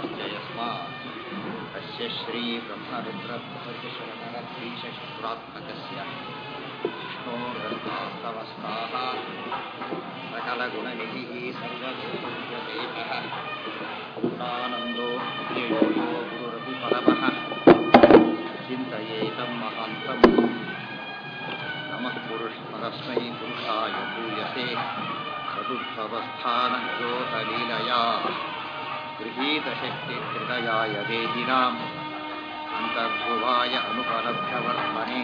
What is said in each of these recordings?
च यस्मात् तस्य श्रीब्रह्मरुद्रप्रभृतिशरणरद्वीशशुरात्मकस्य विष्णोर्गन्धास्तवस्ताः सकलगुणनिधिः सर्वगुणतेजः पूर्णानन्दो व्ययो यो गुरुरभिपरमः चिन्तयेतं महान्तम् नमः पुरुष परस्मै पुरुषाय भूयसे सदुद्भवस्थानयोगलीलया गृहीतशक्तिहृदयाय देहिनाम् अन्तर्भुवाय अनुपलभ्यवर्मणे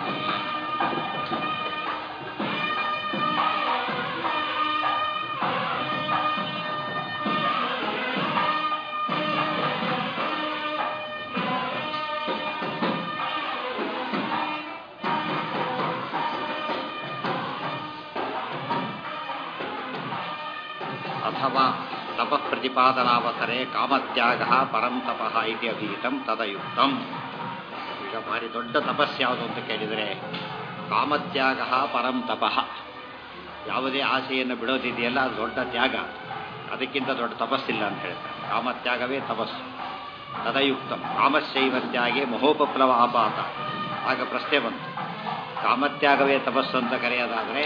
ಅಥವಾ ತಪಃ ಪ್ರತಿಪಾದನಾವಸರೆ ಕಾಮತ್ಯಾಗ ಪರಂ ತಪಃ ಇತಿ ಅಭೀತಂ ತದಯುಕ್ತಂ ಈಗ ಭಾರಿ ದೊಡ್ಡ ತಪಸ್ಸು ಯಾವುದು ಅಂತ ಕೇಳಿದರೆ ಕಾಮತ್ಯಾಗ ಪರಂ ತಪಃ ಯಾವುದೇ ಆಸೆಯನ್ನು ಬಿಡೋದಿದೆಯಲ್ಲ ಅದು ದೊಡ್ಡ ತ್ಯಾಗ ಅದಕ್ಕಿಂತ ದೊಡ್ಡ ತಪಸ್ಸಿಲ್ಲ ಅಂತ ಹೇಳ್ತಾರೆ ಕಾಮತ್ಯಾಗವೇ ತಪಸ್ಸು ತದಯುಕ್ತಂ ಕಾಮಶೈವ ತ್ಯಾಗೆ ಮಹೋಪಪ್ಲವ ಆಪಾತ ಆಗ ಪ್ರಶ್ನೆ ಬಂತು ಕಾಮತ್ಯಾಗವೇ ತಪಸ್ಸು ಅಂತ ಕರೆಯೋದಾದರೆ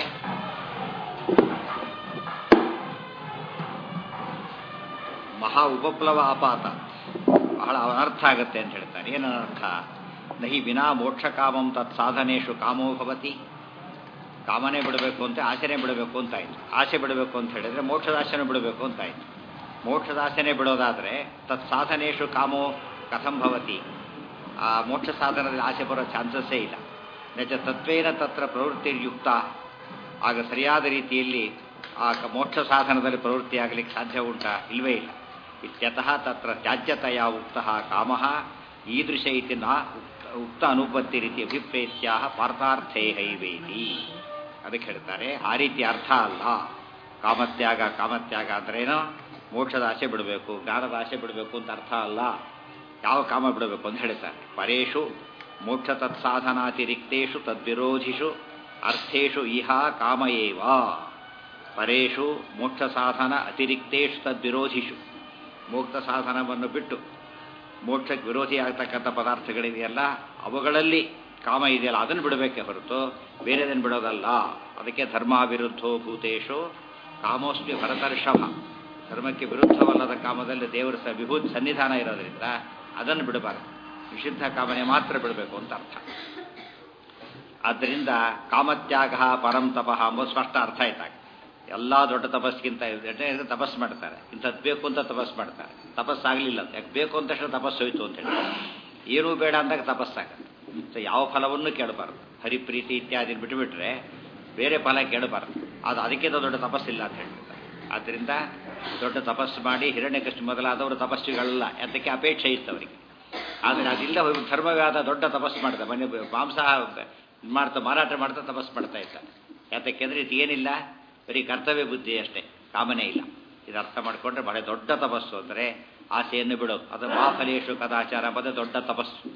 ಮಹಾ ಉಪಪ್ಲವ ಆಪಾತ ಬಹಳ ಅನರ್ಥ ಆಗುತ್ತೆ ಅಂತ ಹೇಳ್ತಾರೆ ಏನು ಅನರ್ಥ ನಹಿ ವಿನಾ ಮೋಕ್ಷ ಕಾಮಂ ತತ್ ಸಾಧನೇಶು ಕಾಮೋ ಭವತಿ ಕಾಮನೆ ಬಿಡಬೇಕು ಅಂತ ಆಸೆನೆ ಬಿಡಬೇಕು ಅಂತ ಆಯ್ತು ಆಸೆ ಬಿಡಬೇಕು ಅಂತ ಹೇಳಿದ್ರೆ ಮೋಕ್ಷದ ಆಸೆನೆ ಬಿಡಬೇಕು ಅಂತ ಆಯ್ತು ಮೋಕ್ಷದ ಆಸೆನೆ ಬಿಡೋದಾದ್ರೆ ತತ್ ಸಾಧನೇಶು ಕಾಮೋ ಕಥಂ ಭವತಿ ಆ ಮೋಕ್ಷ ಸಾಧನದಲ್ಲಿ ಆಸೆ ಬರೋ ಚಾನ್ಸಸ್ಸೇ ಇಲ್ಲ ನಿಜ ತತ್ವೇನ ತತ್ರ ಪ್ರವೃತ್ತಿಯುಕ್ತ ಆಗ ಸರಿಯಾದ ರೀತಿಯಲ್ಲಿ ಆ ಮೋಕ್ಷ ಸಾಧನದಲ್ಲಿ ಪ್ರವೃತ್ತಿ ಆಗಲಿಕ್ಕೆ ಸಾಧ್ಯ ಉಂಟಾ ಇಲ್ವೇ ಇಲ್ಲ ಇತ್ಯತಃ ತತ್ರ ತ್ಯಾಜ್ಯತೆಯ ಉಕ್ತ ಕಾಮ ಈದೃಶ ಇತಿ ನ ಉಕ್ತ ಅನುಪತ್ತಿ ರೀತಿ ಅಭಿಪ್ರೇತ್ಯ ಪಾರ್ಥಾರ್ಥೇ ಹೈವೇತಿ ಅದಕ್ಕೆ ಹೇಳ್ತಾರೆ ಆ ರೀತಿ ಅರ್ಥ ಅಲ್ಲ ಕಾಮತ್ಯಾಗ ಕಾಮತ್ಯಾಗ ಅಂದ್ರೇನೋ ಮೋಕ್ಷದ ಆಸೆ ಬಿಡಬೇಕು ಜ್ಞಾನದ ಆಸೆ ಬಿಡಬೇಕು ಅಂತ ಅರ್ಥ ಅಲ್ಲ ಯಾವ ಕಾಮ ಬಿಡಬೇಕು ಅಂತ ಹೇಳ್ತಾರೆ ಪರೇಶು ಮೋಕ್ಷ ತತ್ಸಾಧನಾತಿರಿಕ್ತೇಶು ತದ್ವಿರೋಧಿಷು ಅರ್ಥೇಶು ಇಹ ಕಾಮ ಏವ ಪರೇಶು ಮೋಕ್ಷ ಸಾಧನ ಅತಿರಿಕ್ತೇಶು ತದ್ವಿರೋಧಿಷು ಮೋಕ್ಷ ಸಾಧನವನ್ನು ಬಿಟ್ಟು ಮೋಕ್ಷಕ್ಕೆ ವಿರೋಧಿ ಆಗ್ತಕ್ಕಂಥ ಪದಾರ್ಥಗಳಿದೆಯಲ್ಲ ಅವುಗಳಲ್ಲಿ ಕಾಮ ಇದೆಯಲ್ಲ ಅದನ್ನು ಬಿಡಬೇಕೆ ಹೊರತು ಬೇರೆದನ್ನು ಬಿಡೋದಲ್ಲ ಅದಕ್ಕೆ ಧರ್ಮಾವಿರುದ್ಧೋ ಭೂತೇಶು ಕಾಮೋಸ್ಮಿ ಭರತರ್ಷಭ ಧರ್ಮಕ್ಕೆ ವಿರುದ್ಧವಲ್ಲದ ಕಾಮದಲ್ಲಿ ದೇವರ ಸ ವಿಭೂತಿ ಸನ್ನಿಧಾನ ಇರೋದ್ರಿಂದ ಅದನ್ನು ಬಿಡಬಾರದು ನಿಷಿದ್ಧ ಕಾಮನೆ ಮಾತ್ರ ಬಿಡಬೇಕು ಅಂತ ಅರ್ಥ ಆದ್ದರಿಂದ ಕಾಮತ್ಯಾಗ ಪರಂ ತಪಃ ಅಂಬೋದು ಸ್ಪಷ್ಟ ಅರ್ಥ ಆಯ್ತಾಗ ಎಲ್ಲ ದೊಡ್ಡ ತಪಸ್ಗಿಂತ ತಪಸ್ಸು ಮಾಡ್ತಾರೆ ಇಂಥದ್ದು ಬೇಕು ಅಂತ ತಪಸ್ಸು ಮಾಡ್ತಾರೆ ತಪಸ್ಸಾಗಲಿಲ್ಲ ಅಂತ ಯಾಕೆ ಬೇಕು ಅಂತ ತಕ್ಷಣ ತಪಸ್ಸು ಹೋಯ್ತು ಅಂತ ಹೇಳಿ ಏನೂ ಬೇಡ ಅಂದಾಗ ತಪಸ್ಸಾಗತ್ತೆ ಸೊ ಯಾವ ಫಲವನ್ನು ಕೇಳಬಾರ್ದು ಹರಿಪ್ರೀತಿ ಇತ್ಯಾದಿ ಬಿಟ್ಟುಬಿಟ್ರೆ ಬೇರೆ ಫಲ ಕೇಳಬಾರ್ದು ಅದು ಅದಕ್ಕಿಂತ ದೊಡ್ಡ ತಪಸ್ಸಿಲ್ಲ ಅಂತ ಹೇಳ್ತಾರೆ ಆದ್ದರಿಂದ ದೊಡ್ಡ ತಪಸ್ಸು ಮಾಡಿ ಹಿರಣ್ಯಕೃಷ್ಣ ಮೊದಲಾದವರು ತಪಸ್ಸುಗಳಲ್ಲ ಅದಕ್ಕೆ ಅಪೇಕ್ಷೆ ಇತ್ತು ಅವರಿಗೆ ಆದರೆ ಅದಿಲ್ಲ ಹೋಗಿ ಧರ್ಮವಾದ ದೊಡ್ಡ ತಪಸ್ಸು ಮಾಡ್ದ ಮನೆ ಮಾಂಸ ಮಾಡ್ತಾ ಮಾರಾಟ ಮಾಡ್ತಾ ತಪಸ್ಸು ಮಾಡ್ತಾ ಇದ್ದಾರೆ ಯಾತಕ್ಕೆಂದ್ರೆ ಇದು ಏನಿಲ್ಲ ಬರೀ ಕರ್ತವ್ಯ ಬುದ್ಧಿ ಅಷ್ಟೇ ಕಾಮನೆ ಇಲ್ಲ ಇದು ಅರ್ಥ ಮಾಡಿಕೊಂಡ್ರೆ ಬಹಳ ದೊಡ್ಡ ತಪಸ್ಸು ಅಂದರೆ ಆಸೆಯನ್ನು ಬಿಡೋದು ಅದು ಮಾಫಲೇಶು ಕದಾಚಾರ ಎಂಬುದೇ ದೊಡ್ಡ ತಪಸ್ಸು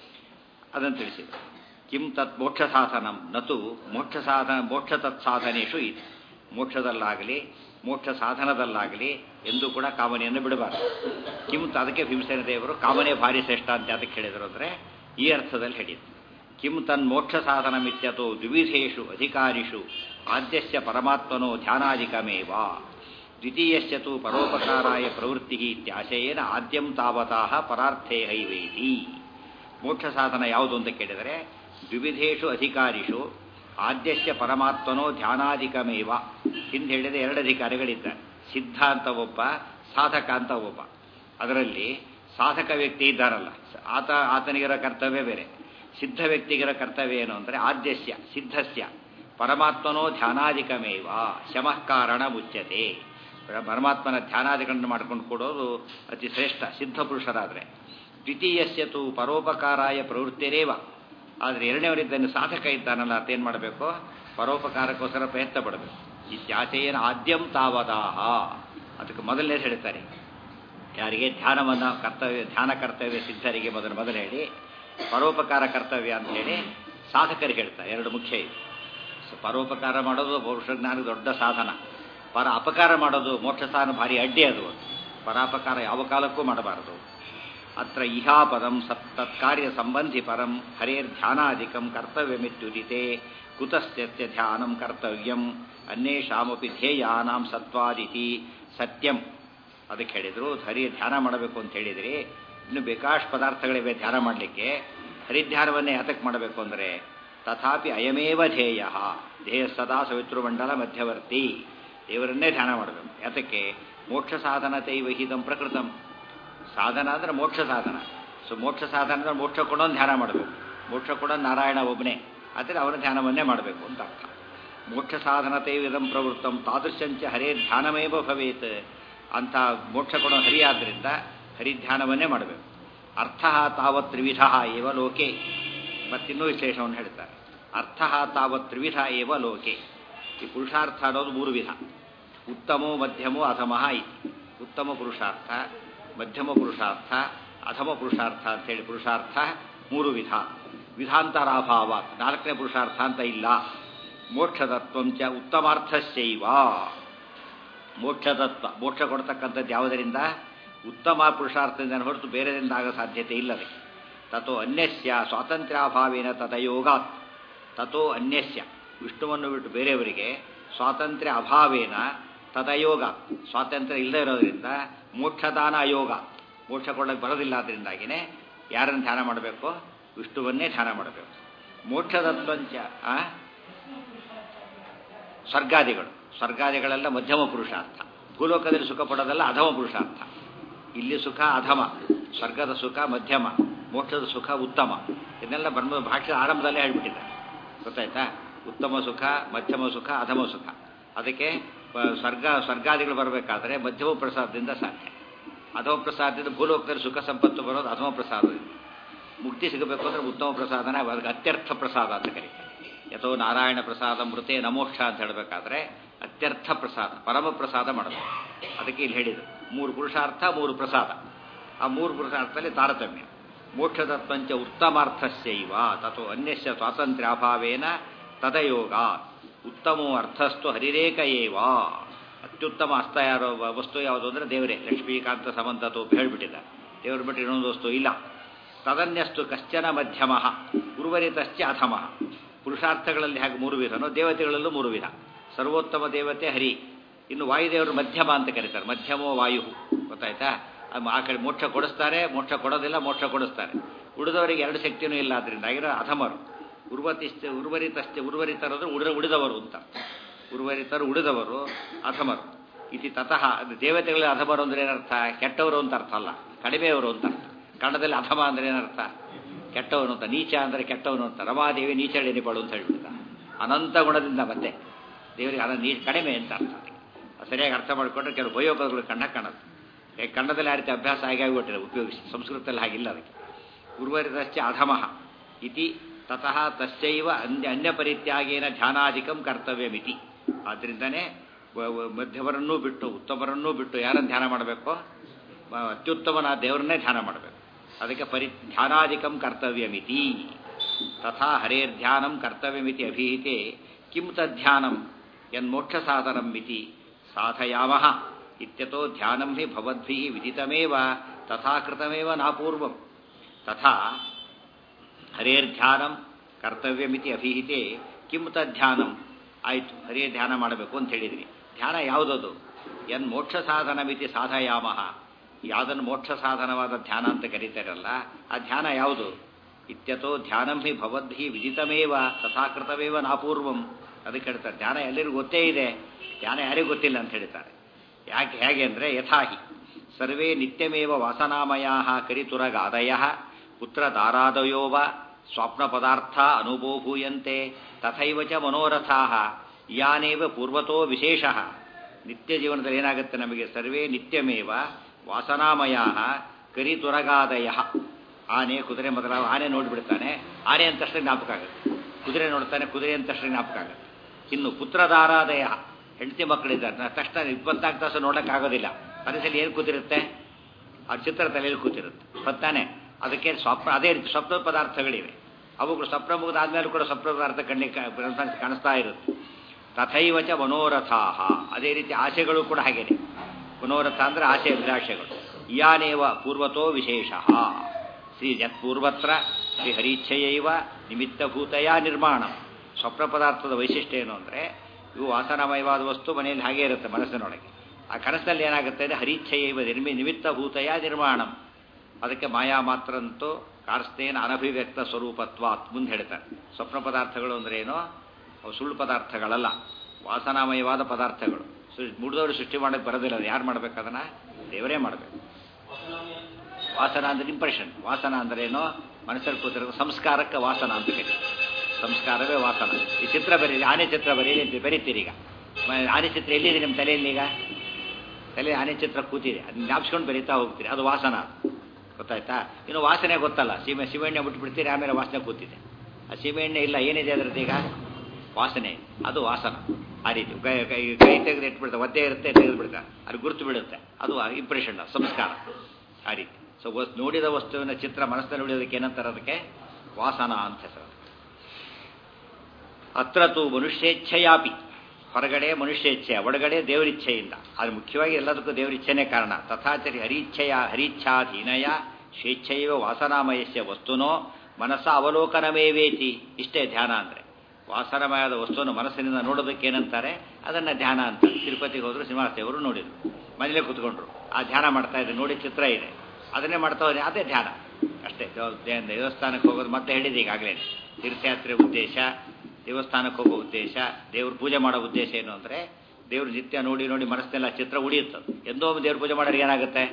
ಅದನ್ನು ತಿಳಿಸಿದೆ ಕಿಂ ತತ್ ಮೋಕ್ಷ ಸಾಧನಂ ನತು ಮೋಕ್ಷ ಸಾಧನ ಮೋಕ್ಷ ತತ್ ಸಾಧನೇಶು ಇದು ಮೋಕ್ಷದಲ್ಲಾಗಲಿ ಮೋಕ್ಷ ಸಾಧನದಲ್ಲಾಗಲಿ ಎಂದೂ ಕೂಡ ಕಾಮನೆಯನ್ನು ಬಿಡಬಾರ್ದು ಕಿಂ ಅದಕ್ಕೆ ಭೀಮಸೇನ ದೇವರು ಕಾಮನೆ ಭಾರಿ ಶ್ರೇಷ್ಠ ಅಂತ ಅದಕ್ಕೆ ಹೇಳಿದರು ಅಂದರೆ ಈ ಅರ್ಥದಲ್ಲಿ ಹೇಳಿದ್ರು ಕಿಂ ತನ್ ಮೋಕ್ಷ ಸಾಧನಮಿತ್ಯತೋ ದ್ವಿವಿಧೇಷು ಅಧಿಕಾರಿಷು ಆದ್ಯಸ್ಯ ಪರಮಾತ್ಮನೋ ಧ್ಯಾನಾಧಿಕಮೇವ ದ್ವಿತೀಯಸ್ಯ ತು ಪರೋಪಕಾರಾಯ ಪ್ರವೃತ್ತಿ ಇತ್ಯಾಶಯೇನ ಆದ್ಯಂ ತಾವತಾಹ ಪರಾರ್ಥೇ ಹೈವೇತಿ ಮೋಕ್ಷ ಸಾಧನ ಯಾವುದು ಅಂತ ಕೇಳಿದರೆ ದ್ವಿವಿಧೇಷು ಅಧಿಕಾರಿಷು ಆದ್ಯಸ್ಯ ಪರಮಾತ್ಮನೋ ಧ್ಯಾನಾಧಿಕಮೇವ ಹಿಂದೆ ಹೇಳಿದ ಎರಡು ಅಧಿಕಾರಿಗಳಿದ್ದಾರೆ ಸಿದ್ಧ ಅಂತ ಒಬ್ಬ ಸಾಧಕ ಅಂತ ಒಬ್ಬ ಅದರಲ್ಲಿ ಸಾಧಕ ವ್ಯಕ್ತಿ ಇದ್ದಾರಲ್ಲ ಆತ ಆತನಿಗಿರೋ ಕರ್ತವ್ಯ ಬೇರೆ ಸಿದ್ಧ ವ್ಯಕ್ತಿಗಿರೋ ಕರ್ತವ್ಯ ಏನು ಅಂದರೆ ಆದ್ಯಸ್ಯ ಸಿದ್ಧಸ್ಯ ಪರಮಾತ್ಮನೋ ಧ್ಯಾನಾಧಿಕಮೇವ ಶಮಃ ಕಾರಣ ಮುಚ್ಚತೆ ಪರಮಾತ್ಮನ ಧ್ಯಾನಾದಿಗಳನ್ನು ಮಾಡ್ಕೊಂಡು ಕೊಡೋದು ಅತಿ ಶ್ರೇಷ್ಠ ಸಿದ್ಧ ಪುರುಷರಾದರೆ ದ್ವಿತೀಯಸ್ಯ ತು ಪರೋಪಕಾರಾಯ ಪ್ರವೃತ್ತಿರೇವ ಆದರೆ ಎರಡನೇವರಿದ್ದನ್ನು ಸಾಧಕ ಇದ್ದಾನಲ್ಲ ಅದೇನು ಮಾಡಬೇಕು ಪರೋಪಕಾರಕ್ಕೋಸ್ಕರ ಪ್ರಯತ್ನ ಪಡಬೇಕು ಇತ್ಯಾಚೆಯೇನ ಆದ್ಯಂ ತಾವದಾಹ ಅದಕ್ಕೆ ಮೊದಲನೇ ಹೇಳ್ತಾರೆ ಯಾರಿಗೆ ಧ್ಯಾನವನ್ನು ಕರ್ತವ್ಯ ಧ್ಯಾನ ಕರ್ತವ್ಯ ಸಿದ್ಧರಿಗೆ ಮೊದಲು ಮೊದಲು ಹೇಳಿ ಪರೋಪಕಾರ ಕರ್ತವ್ಯ ಅಂತ ಹೇಳಿ ಸಾಧಕರಿಗೆ ಹೇಳ್ತಾರೆ ಎರಡು ಮುಖ್ಯ ಇದೆ ಸೊ ಪರೋಪಕಾರ ಮಾಡೋದು ಪುರುಷ ಜ್ಞಾನಕ್ಕೆ ದೊಡ್ಡ ಸಾಧನ ಪರ ಅಪಕಾರ ಮಾಡೋದು ಮೋಕ್ಷ ಸಾಧನ ಭಾರಿ ಅಡ್ಡಿ ಅದು ಪರಾಪಕಾರ ಯಾವ ಕಾಲಕ್ಕೂ ಮಾಡಬಾರದು ಅತ್ರ ಇಹಾಪದಂ ಸತ್ ತತ್ಕಾರ್ಯ ಸಂಬಂಧಿ ಪರಂ ಹರೇರ್ಧ್ಯಾನಾಧಿಕಂ ಕರ್ತವ್ಯಮಿತ್ಯುದಿತೆ ಕುತಸ್ತ್ಯ ಧ್ಯಾನಂ ಕರ್ತವ್ಯಂ ಅನ್ಯೇಷಾಮಪಿ ಧ್ಯೇಯಾನಾಂ ಸತ್ವಾದಿತಿ ಸತ್ಯಂ ಅದಕ್ಕೆ ಹೇಳಿದ್ರು ಹರಿ ಧ್ಯಾನ ಮಾಡಬೇಕು ಅಂತ ಹೇಳಿದ್ರಿ ಇನ್ನು ಬೇಕಾಷ್ಟು ಪದಾರ್ಥಗಳಿವೆ ಧ್ಯಾನ ಮಾಡಲಿಕ್ಕೆ ಹರಿಧ್ಯಾನವನ್ನೇ ಯಾತಕ್ಕೆ ಮಾಡಬೇಕು ಅಂದರೆ ತಥಾಪಿ ಅಯಮೇವ ಧ್ಯೇಯ ಧ್ಯೇಯ ಸದಾ ಸವಿತೃಮಂಡಲ ಮಧ್ಯವರ್ತಿ ದೇವರನ್ನೇ ಧ್ಯಾನ ಮಾಡಬೇಕು ಯಾತಕ್ಕೆ ಮೋಕ್ಷ ಸಾಧನತೆ ವಿಹಿತಂ ಪ್ರಕೃತಂ ಸಾಧನ ಅಂದರೆ ಮೋಕ್ಷ ಸಾಧನ ಸೊ ಮೋಕ್ಷ ಸಾಧನ ಅಂದರೆ ಮೋಕ್ಷ ಕೊಡೋನು ಧ್ಯಾನ ಮಾಡಬೇಕು ಮೋಕ್ಷ ಕೊಡೋನು ನಾರಾಯಣ ಒಬ್ಬನೇ ಆದರೆ ಅವನ ಧ್ಯಾನವನ್ನೇ ಮಾಡಬೇಕು ಅಂತ ಅರ್ಥ ಮೋಕ್ಷ ಸಾಧನತೆ ಇದಂ ಪ್ರವೃತ್ತಂ ತಾದೃಶಂಚ ಹರೇ ಧ್ಯಾನಮೇವ ಭವೇತ್ ಅಂತ ಮೋಕ್ಷ ಕೊಡೋ ಹರಿ ಆದ್ದರಿಂದ ಹರಿಧ್ಯಾನವನ್ನೇ ಮಾಡಬೇಕು ಅರ್ಥ ತಾವತ್ ತ್ರಿವಿಧ ಏವ ಲೋಕೆ ಮತ್ತಿನ್ನೂ ವಿಶೇಷವನ್ನು ಹೇಳ್ತಾರೆ ಅರ್ಥ ತಾವತ್ ತ್ರಿವಿಧ ಏವ ಲೋಕೆ ಈ ಪುರುಷಾರ್ಥ ಅನ್ನೋದು ಮೂರು ವಿಧ ಉತ್ತಮೋ ಮಧ್ಯಮೋ ಅಧಮಃ ಇತಿ ಉತ್ತಮ ಪುರುಷಾರ್ಥ ಮಧ್ಯಮ ಪುರುಷಾರ್ಥ ಅಧಮ ಪುರುಷಾರ್ಥ ಅಂತೇಳಿ ಪುರುಷಾರ್ಥ ಮೂರು ವಿಧ ವಿಧಾಂತರಾಭಾವ ನಾಲ್ಕನೇ ಪುರುಷಾರ್ಥ ಅಂತ ಇಲ್ಲ ಮೋಕ್ಷತತ್ವಂಚ ಉತ್ತಮಾರ್ಥಶ್ಚೈವ ಮೋಕ್ಷತತ್ವ ಮೋಕ್ಷ ಕೊಡ್ತಕ್ಕಂಥದ್ದು ಯಾವುದರಿಂದ ಉತ್ತಮ ಪುರುಷಾರ್ಥದಿಂದ ಹೊರತು ಬೇರೆದಿಂದ ಆಗೋ ಸಾಧ್ಯತೆ ಇಲ್ಲದೆ ತಥೋ ಅನ್ಯಸ್ಯ ಸ್ವಾತಂತ್ರ್ಯಾಭಾವೇನ ತದಯೋಗಾತ್ ತಥೋ ಅನ್ಯಸ್ಯ ವಿಷ್ಣುವನ್ನು ಬಿಟ್ಟು ಬೇರೆಯವರಿಗೆ ಸ್ವಾತಂತ್ರ್ಯ ಅಭಾವೇನ ತದಯೋಗ ಸ್ವಾತಂತ್ರ್ಯ ಇಲ್ಲದೆ ಇರೋದ್ರಿಂದ ಮೋಕ್ಷದಾನ ಅಯೋಗ ಮೋಕ್ಷ ಕೊಡೋಕ್ಕೆ ಬರೋದಿಲ್ಲ ಅದರಿಂದಾಗಿನೇ ಯಾರನ್ನು ಧ್ಯಾನ ಮಾಡಬೇಕು ವಿಷ್ಣುವನ್ನೇ ಧ್ಯಾನ ಮಾಡಬೇಕು ಮೋಕ್ಷದತ್ವಂಚ ಆ ಸ್ವರ್ಗಾದಿಗಳು ಸ್ವರ್ಗಾದಿಗಳೆಲ್ಲ ಮಧ್ಯಮ ಪುರುಷಾರ್ಥ ಭೂಲೋಕದಲ್ಲಿ ಸುಖ ಪಡೋದಲ್ಲ ಅಧಮ ಪುರುಷಾರ್ಥ ಇಲ್ಲಿ ಸುಖ ಅಧಮ ಸ್ವರ್ಗದ ಸುಖ ಮಧ್ಯಮ ಮೋಕ್ಷದ ಸುಖ ಉತ್ತಮ ಇದನ್ನೆಲ್ಲ ಬ್ರಹ್ಮ ಭಾಷ್ಯದ ಆರಂಭದಲ್ಲೇ ಹೇಳ್ಬಿಟ್ಟಿದ್ದಾರೆ ಗೊತ್ತಾಯ್ತಾ ಉತ್ತಮ ಸುಖ ಮಧ್ಯಮ ಸುಖ ಅಧಮ ಸುಖ ಅದಕ್ಕೆ ಸ್ವರ್ಗ ಸ್ವರ್ಗಾದಿಗಳು ಬರಬೇಕಾದ್ರೆ ಮಧ್ಯಮ ಪ್ರಸಾದದಿಂದ ಸಾಧ್ಯ ಅಧಮ ಪ್ರಸಾದದಿಂದ ಭೂಲೋಕದಲ್ಲಿ ಸುಖ ಸಂಪತ್ತು ಬರೋದು ಅಧಮ ಪ್ರಸಾದದಿಂದ ಮುಕ್ತಿ ಸಿಗಬೇಕು ಅಂದ್ರೆ ಉತ್ತಮ ಪ್ರಸಾದನ ಅದಕ್ಕೆ ಅತ್ಯರ್ಥ ಪ್ರಸಾದ ಅಂತ ಕರೀತಾರೆ ಯಥೋ ನಾರಾಯಣ ಪ್ರಸಾದ ಮೃತೆ ನಮೋಕ್ಷ ಅಂತ ಹೇಳಬೇಕಾದ್ರೆ ಅತ್ಯರ್ಥ ಪ್ರಸಾದ ಪರಮ ಪ್ರಸಾದ ಮಾಡಬೇಕು ಅದಕ್ಕೆ ಇಲ್ಲಿ ಹೇಳಿದರು ಮೂರು ಪುರುಷಾರ್ಥ ಮೂರು ಪ್ರಸಾದ ಆ ಮೂರು ಪುರುಷಾರ್ಥದಲ್ಲಿ ತಾರತಮ್ಯ ಮೋಕ್ಷದತ್ವಂಚ ಉತ್ತಮಾರ್ಥಸ್ಯೈವ ತಥೋ ಅನ್ಯಸ್ಯ ಸ್ವಾತಂತ್ರ್ಯಾಭಾವೇನ ತದಯೋಗ ಉತ್ತಮೋ ಅರ್ಥಸ್ತು ಹರಿರೇಕ ಏವ ಅತ್ಯುತ್ತಮ ಅಸ್ತ ಯಾರೋ ವಸ್ತು ಯಾವುದು ಅಂದರೆ ದೇವರೇ ಲಕ್ಷ್ಮೀಕಾಂತ ಸಮಂತತು ಹೇಳ್ಬಿಟ್ಟಿದ್ದಾರೆ ದೇವರು ಬಿಟ್ಟು ಇನ್ನೊಂದು ವಸ್ತು ಇಲ್ಲ ತದನ್ಯಸ್ತು ಕಶ್ಚನ ಮಧ್ಯಮ ಉರ್ವರಿತಶ್ಚ ಅಧಮ ಪುರುಷಾರ್ಥಗಳಲ್ಲಿ ಹಾಗೆ ಮೂರು ವಿಧನೋ ದೇವತೆಗಳಲ್ಲೂ ಮೂರು ವಿಧ ಸರ್ವೋತ್ತಮ ದೇವತೆ ಹರಿ ಇನ್ನು ವಾಯುದೇವರು ಮಧ್ಯಮ ಅಂತ ಕರೀತಾರೆ ಮಧ್ಯಮೋ ವಾಯು ಗೊತ್ತಾಯ್ತಾ ಆ ಕಡೆ ಮೋಕ್ಷ ಕೊಡಿಸ್ತಾರೆ ಮೋಕ್ಷ ಕೊಡೋದಿಲ್ಲ ಮೋಕ್ಷ ಕೊಡಿಸ್ತಾರೆ ಉಳಿದವರಿಗೆ ಎರಡು ಶಕ್ತಿನೂ ಇಲ್ಲ ಅದರಿಂದ ಆಗಿರೋ ಅಧಮರು ಉರ್ವತಿಶ್ಚ ಉರ್ವರಿತಶ್ಚ ಉರ್ವರಿತರಾದ್ರೆ ಉಳಿದ ಉಳಿದವರು ಅಂತ ಉರ್ವರಿತರು ಉಳಿದವರು ಅಧಮರು ಇತಿ ತತಃ ದೇವತೆಗಳ ಅಧಮರು ಅಂದ್ರೆ ಏನರ್ಥ ಕೆಟ್ಟವರು ಅಂತ ಅರ್ಥ ಅಲ್ಲ ಕಡಿಮೆಯವರು ಅಂತ ಅರ್ಥ ಕನ್ನಡದಲ್ಲಿ ಅಧಮ ಅಂದ್ರೆ ಏನರ್ಥ ಕೆಟ್ಟವನು ಅಂತ ನೀಚ ಅಂದರೆ ಕೆಟ್ಟವನು ಅಂತ ರಮಾದೇವಿ ನೀಚ ಎನಿಬಳು ಅಂತ ಹೇಳ್ಬಿಡ್ತ ಅನಂತ ಗುಣದಿಂದ ಮತ್ತೆ ದೇವರಿಗೆ ಅನ ನೀ ಕಡಿಮೆ ಅಂತ ಅರ್ಥ ಸರಿಯಾಗಿ ಅರ್ಥ ಮಾಡಿಕೊಂಡ್ರೆ ಕೆಲವು ಭಯೋಪದಗಳು ಕಣ್ಣ ಕಾಣುತ್ತೆ ಕನ್ನಡದಲ್ಲಿ ಆ ರೀತಿ ಅಭ್ಯಾಸ ಆಗಿ ಆಗಿಬಿಟ್ಟಿದೆ ಉಪಯೋಗಿಸಿ ಸಂಸ್ಕೃತದಲ್ಲಿ ಹಾಗಿಲ್ಲ ಅದಕ್ಕೆ ಉರ್ವರಿತಶ್ಚ ಅಧಮಃ ಇತಿ ತತಃ ತಶ್ಚೈವ ಅನ್ಯ ಅನ್ಯಪರಿತ್ಯಾಗೇನ ಧ್ಯಾನಾಧಿಕಂ ಕರ್ತವ್ಯಮಿತಿ ಆದ್ದರಿಂದನೇ ಮಧ್ಯವರನ್ನೂ ಬಿಟ್ಟು ಉತ್ತಮರನ್ನೂ ಬಿಟ್ಟು ಯಾರನ್ನು ಧ್ಯಾನ ಮಾಡಬೇಕು ಅತ್ಯುತ್ತಮನ ದೇವರನ್ನೇ ಧ್ಯಾನ ಮಾಡಬೇಕು ಅದಕ್ಕೆ ಪರಿ ಧ್ಯಾನಾಧಿಕಂ ಕರ್ತವ್ಯಮಿತಿ ತಥಾ ಹರೇರ್ಧ್ಯಾನಂ ಕರ್ತವ್ಯಮಿತಿ ಅಭಿಹಿತೆ ಕಿಂ ತದ್ಧ್ಯಾನಂ ಯನ್ಮೋಕ್ಷ ಸಾಧನಂ ಮಿತಿ ಸಾಧಯಾಮಃ ಇತ್ಯತೋ ಧ್ಯಾನಂ ಹಿ ಭವದ್ಭಿಃ ವಿದಿತಮೇವ ತಥಾ ಕೃತಮೇವ ನಾಪೂರ್ವಂ ತಥಾ ಹರೇರ್ಧ್ಯಾನಂ ಕರ್ತವ್ಯಮಿತಿ ಅಭಿಹಿತೆ ಕಿಂ ತದ್ಧ್ಯಾನಂ ಆಯಿತು ಹರಿಯ ಧ್ಯಾನ ಮಾಡಬೇಕು ಅಂತ ಹೇಳಿದ್ರಿ ಧ್ಯಾನ ಯಾವುದದು ಎನ್ ಮೋಕ್ಷ ಸಾಧನ ಮಿತಿ ಸಾಧಯಾಮಹ ಯಾವುದನ್ನು ಮೋಕ್ಷ ಸಾಧನವಾದ ಧ್ಯಾನ ಅಂತ ಕರೀತಾರಲ್ಲ ಆ ಧ್ಯಾನ ಯಾವುದು ಇತ್ಯತೋ ಧ್ಯಾನಂ ಹಿ ಭವದ್ಭಿ ವಿದಿತಮೇವ ತಥಾಕೃತಮೇವ ನಾಪೂರ್ವಂ ಅದಕ್ಕೆ ಹೇಳ್ತಾರೆ ಧ್ಯಾನ ಎಲ್ಲರಿಗೂ ಗೊತ್ತೇ ಇದೆ ಧ್ಯಾನ ಯಾರಿಗೂ ಗೊತ್ತಿಲ್ಲ ಅಂತ ಹೇಳ್ತಾರೆ ಯಾಕೆ ಹೇಗೆ ಅಂದರೆ ಯಥಾಹಿ ಸರ್ವೇ ನಿತ್ಯಮೇವ ವಾಸನಾಮಯಾ ಕರಿತುರಗಾದಯ ಪುತ್ರದಾರಾದಯೋ ವ ಸ್ವಪ್ನ ಪದಾರ್ಥ ಅನುಭೂಯಂತೆ ತಥೈವ ಚ ಮನೋರಥಾ ಯಾನೇವ ಪೂರ್ವತೋ ವಿಶೇಷ ನಿತ್ಯ ಜೀವನದಲ್ಲಿ ಏನಾಗುತ್ತೆ ನಮಗೆ ಸರ್ವೇ ನಿತ್ಯಮೇವ ವಾಸನಾಮಯ ಕರಿತುರಗಾದಯ ಆನೆ ಕುದುರೆ ಮೊದಲಾದ ಆನೆ ನೋಡಿಬಿಡ್ತಾನೆ ಆನೆ ಅಂತ ತಕ್ಷಣ ಜ್ಞಾಪಕ ಆಗುತ್ತೆ ಕುದುರೆ ನೋಡ್ತಾನೆ ಕುದುರೆ ಅಂತ ತಕ್ಷಣ ಜ್ಞಾಪಕ ಆಗುತ್ತೆ ಇನ್ನು ಪುತ್ರದಾರಾದಯ ಹೆಂಡತಿ ಮಕ್ಕಳಿದ್ದಾರೆ ತಕ್ಷಣ ಇಪ್ಪತ್ನಾಲ್ಕು ತಾಸು ನೋಡೋಕ್ಕಾಗೋದಿಲ್ಲ ಮನಸ್ಸಲ್ಲಿ ಏನು ಕೂತಿರುತ್ತೆ ಆ ಚಿತ್ರ ತಲೆಯಲ್ಲಿ ಕೂತಿರುತ್ತೆ ಹೊತ್ತಾನೆ ಅದಕ್ಕೆ ಸ್ವಪ್ನ ಅದೇ ರೀತಿ ಸ್ವಪ್ನ ಪದಾರ್ಥಗಳಿವೆ ಅವುಗಳು ಸ್ವಪ್ನ ಮುಗಿದಾದ್ಮೇಲೆ ಕೂಡ ಸ್ವಪ್ನ ಪದಾರ್ಥ ಕಣ್ಣಿಗೆ ಕಾಣಿಸ್ತಾ ಇರುತ್ತೆ ತಥೈವಚ ಮನೋರಥಾಹ ಅದೇ ರೀತಿ ಆಸೆಗಳು ಕೂಡ ಹಾಗೇನೆ ಪುನೋರಥ ಅಂದ್ರೆ ಆಸೆ ಅಭಿಲಾಷೆಗಳು ಇಯಾನೇವ ಪೂರ್ವತೋ ವಿಶೇಷ ಶ್ರೀ ಯತ್ಪೂರ್ವತ್ರ ಶ್ರೀ ಹರೀಚ್ಛೆಯೈವ ನಿಮಿತ್ತಭೂತಯ ನಿರ್ಮಾಣ ಸ್ವಪ್ನ ಪದಾರ್ಥದ ವೈಶಿಷ್ಟ್ಯ ಏನು ಅಂದರೆ ಇವು ವಾಸನಾಮಯವಾದ ವಸ್ತು ಮನೆಯಲ್ಲಿ ಹಾಗೇ ಇರುತ್ತೆ ಮನಸ್ಸಿನೊಳಗೆ ಆ ಕನಸಲ್ಲಿ ಏನಾಗುತ್ತೆ ಅಂದರೆ ಹರೀಚ್ಛೆಯೈವ ನಿರ್ಮಿ ನಿಮಿತ್ತಭೂತಯ ನಿರ್ಮಾಣಂ ಅದಕ್ಕೆ ಮಾಯಾ ಮಾತ್ರ ಅಂತೂ ಕಾರ್ಸ್ತೇನ ಅನಭಿವ್ಯಕ್ತ ಸ್ವರೂಪತ್ವ ಮುಂದೆ ಹೇಳ್ತಾರೆ ಸ್ವಪ್ನ ಪದಾರ್ಥಗಳು ಅಂದ್ರೆ ಏನೋ ಅವು ಸುಳ್ಳು ಪದಾರ್ಥಗಳಲ್ಲ ವಾಸನಾಮಯವಾದ ಪದಾರ್ಥಗಳು ಮುಡಿದವರು ಸೃಷ್ಟಿ ಮಾಡೋಕ್ಕೆ ಬರೋದಿಲ್ಲ ಅದು ಯಾರು ಮಾಡ್ಬೇಕು ಅದನ್ನ ದೇವರೇ ಮಾಡಬೇಕು ವಾಸನ ಅಂದ್ರೆ ಇಂಪ್ರೆಷನ್ ವಾಸನ ಅಂದ್ರೆ ಏನೋ ಮನಸ್ಸಲ್ಲಿ ಕೂತಿರೋ ಸಂಸ್ಕಾರಕ್ಕೆ ವಾಸನ ಅಂತ ಕರೀತಾರೆ ಸಂಸ್ಕಾರವೇ ವಾಸನ ಈ ಚಿತ್ರ ಬರೀರಿ ಆನೆ ಚಿತ್ರ ಬರೀರಿ ಅಂತ ಬರೀತೀರಿ ಈಗ ಮ- ಆನೆ ಚಿತ್ರ ಎಲ್ಲಿದೆ ನಿಮ್ಮ ತಲೆಯಲ್ಲಿ ಈಗ ತಲೆ ಆನೆ ಚಿತ್ರ ಕೂತಿದೆ ಅದನ್ನ ಜ್ಞಾಪಿಸ್ಕೊಂಡು ಬರೀತಾ ಹೋಗ್ತೀರಿ ಅದು ವಾಸನ ಅದು. ಗೊತ್ತಾಯ್ತಾ ಇನ್ನು ವಾಸನೆ ಗೊತ್ತಲ್ಲ ಸೀಮೆ ಸೀಮೆಎಣ್ಣೆ ಬಿಟ್ಬಿಡ್ತೀರಿ ಆಮೇಲೆ ವಾಸನೆ ಕೂತಿದೆ ಆ ಸೀಮೆಎಣ್ಣೆ ಇಲ್ಲ ಏನಿದೆ ಅದರದ್ದು ಈಗ ವಾಸನೆ ಅದು ವಾಸನ ಆ ರೀತಿ ಕೈ ಕೈ ಕೈ ತೆಗೆದು ಇಟ್ಬಿಡ್ತಾರೆ ಒದ್ದೆ ಇರುತ್ತೆ ತೆಗೆದು ಬಿಡ್ತಾರೆ ಅದು ಗುರುತು ಬಿಡುತ್ತೆ ಅದು ಇಂಪ್ರೆಷನ್ ಸಂಸ್ಕಾರ ಆ ರೀತಿ ಸೊ ವಸ್ ನೋಡಿದ ವಸ್ತುವಿನ ಚಿತ್ರ ಮನಸ್ಸಿನಲ್ಲಿ ಉಳಿಯೋದಕ್ಕೆ ಏನಂತಾರೆ ಅದಕ್ಕೆ ವಾಸನ ಅಂತ ಹೆಸರು ಅತ್ರ ತು ಮನುಷ್ಯೇಚ್ಛೆಯಾಪಿ ಹೊರಗಡೆ ಮನುಷ್ಯೇಚ್ಛೆ ಒಳಗಡೆ ದೇವರಿಚ್ಛೆಯಿಂದ ಅದು ಮುಖ್ಯವಾಗಿ ಎಲ್ಲದಕ್ಕೂ ದೇವರಿಚ್ಛೆನೇ ಕಾರಣ ತಥಾಚರಿ ಹರೀಚ್ಛೆಯ ಹರೀಚ್ಛಾಧೀನಯ ಸ್ವೇಚ್ಛೆಯವ ವಾಸನಾಮಯಸ್ಯ ವಸ್ತುನೋ ಮನಸ್ಸ ಅವಲೋಕನಮೇವೇತಿ ಇಷ್ಟೇ ಧ್ಯಾನ ಅಂದರೆ ವಾಸನಮಯದ ವಸ್ತುವನ್ನು ಮನಸ್ಸಿನಿಂದ ನೋಡೋದಕ್ಕೆ ಏನಂತಾರೆ ಅದನ್ನು ಧ್ಯಾನ ಅಂತ ತಿರುಪತಿಗೆ ಹೋದ್ರು ಶ್ರೀನಿವಾಸದೇವರು ನೋಡಿದ್ರು ಮನೇಲೆ ಕೂತ್ಕೊಂಡ್ರು ಆ ಧ್ಯಾನ ಮಾಡ್ತಾ ಇದ್ರೆ ನೋಡಿ ಚಿತ್ರ ಇದೆ ಅದನ್ನೇ ಮಾಡ್ತಾ ಹೋದ್ರೆ ಅದೇ ಧ್ಯಾನ ಅಷ್ಟೇ ದೇವ- ದೇ- ದೇವಸ್ಥಾನಕ್ಕೆ ಹೋಗೋದು ಮತ್ತೆ ಹೇಳಿದೆ ಈಗಾಗಲೇ ತೀರ್ಥಯಾತ್ರೆ ಉದ್ದೇಶ ದೇವಸ್ಥಾನಕ್ಕೆ ಹೋಗೋ ಉದ್ದೇಶ ದೇವ್ರ ಪೂಜೆ ಮಾಡೋ ಉದ್ದೇಶ ಏನು ಅಂದರೆ ದೇವ್ರ ನಿತ್ಯ ನೋಡಿ ನೋಡಿ ಮನಸ್ಸಿನೆಲ್ಲ ಚಿತ್ರ ಉಳಿಯುತ್ತದೆ ಎಂದೋ ಒಮ್ಮೆ ದೇವ್ರ ಪೂಜೆ ಮಾಡೋರಿಗೆ ಏನಾಗುತ್ತೆ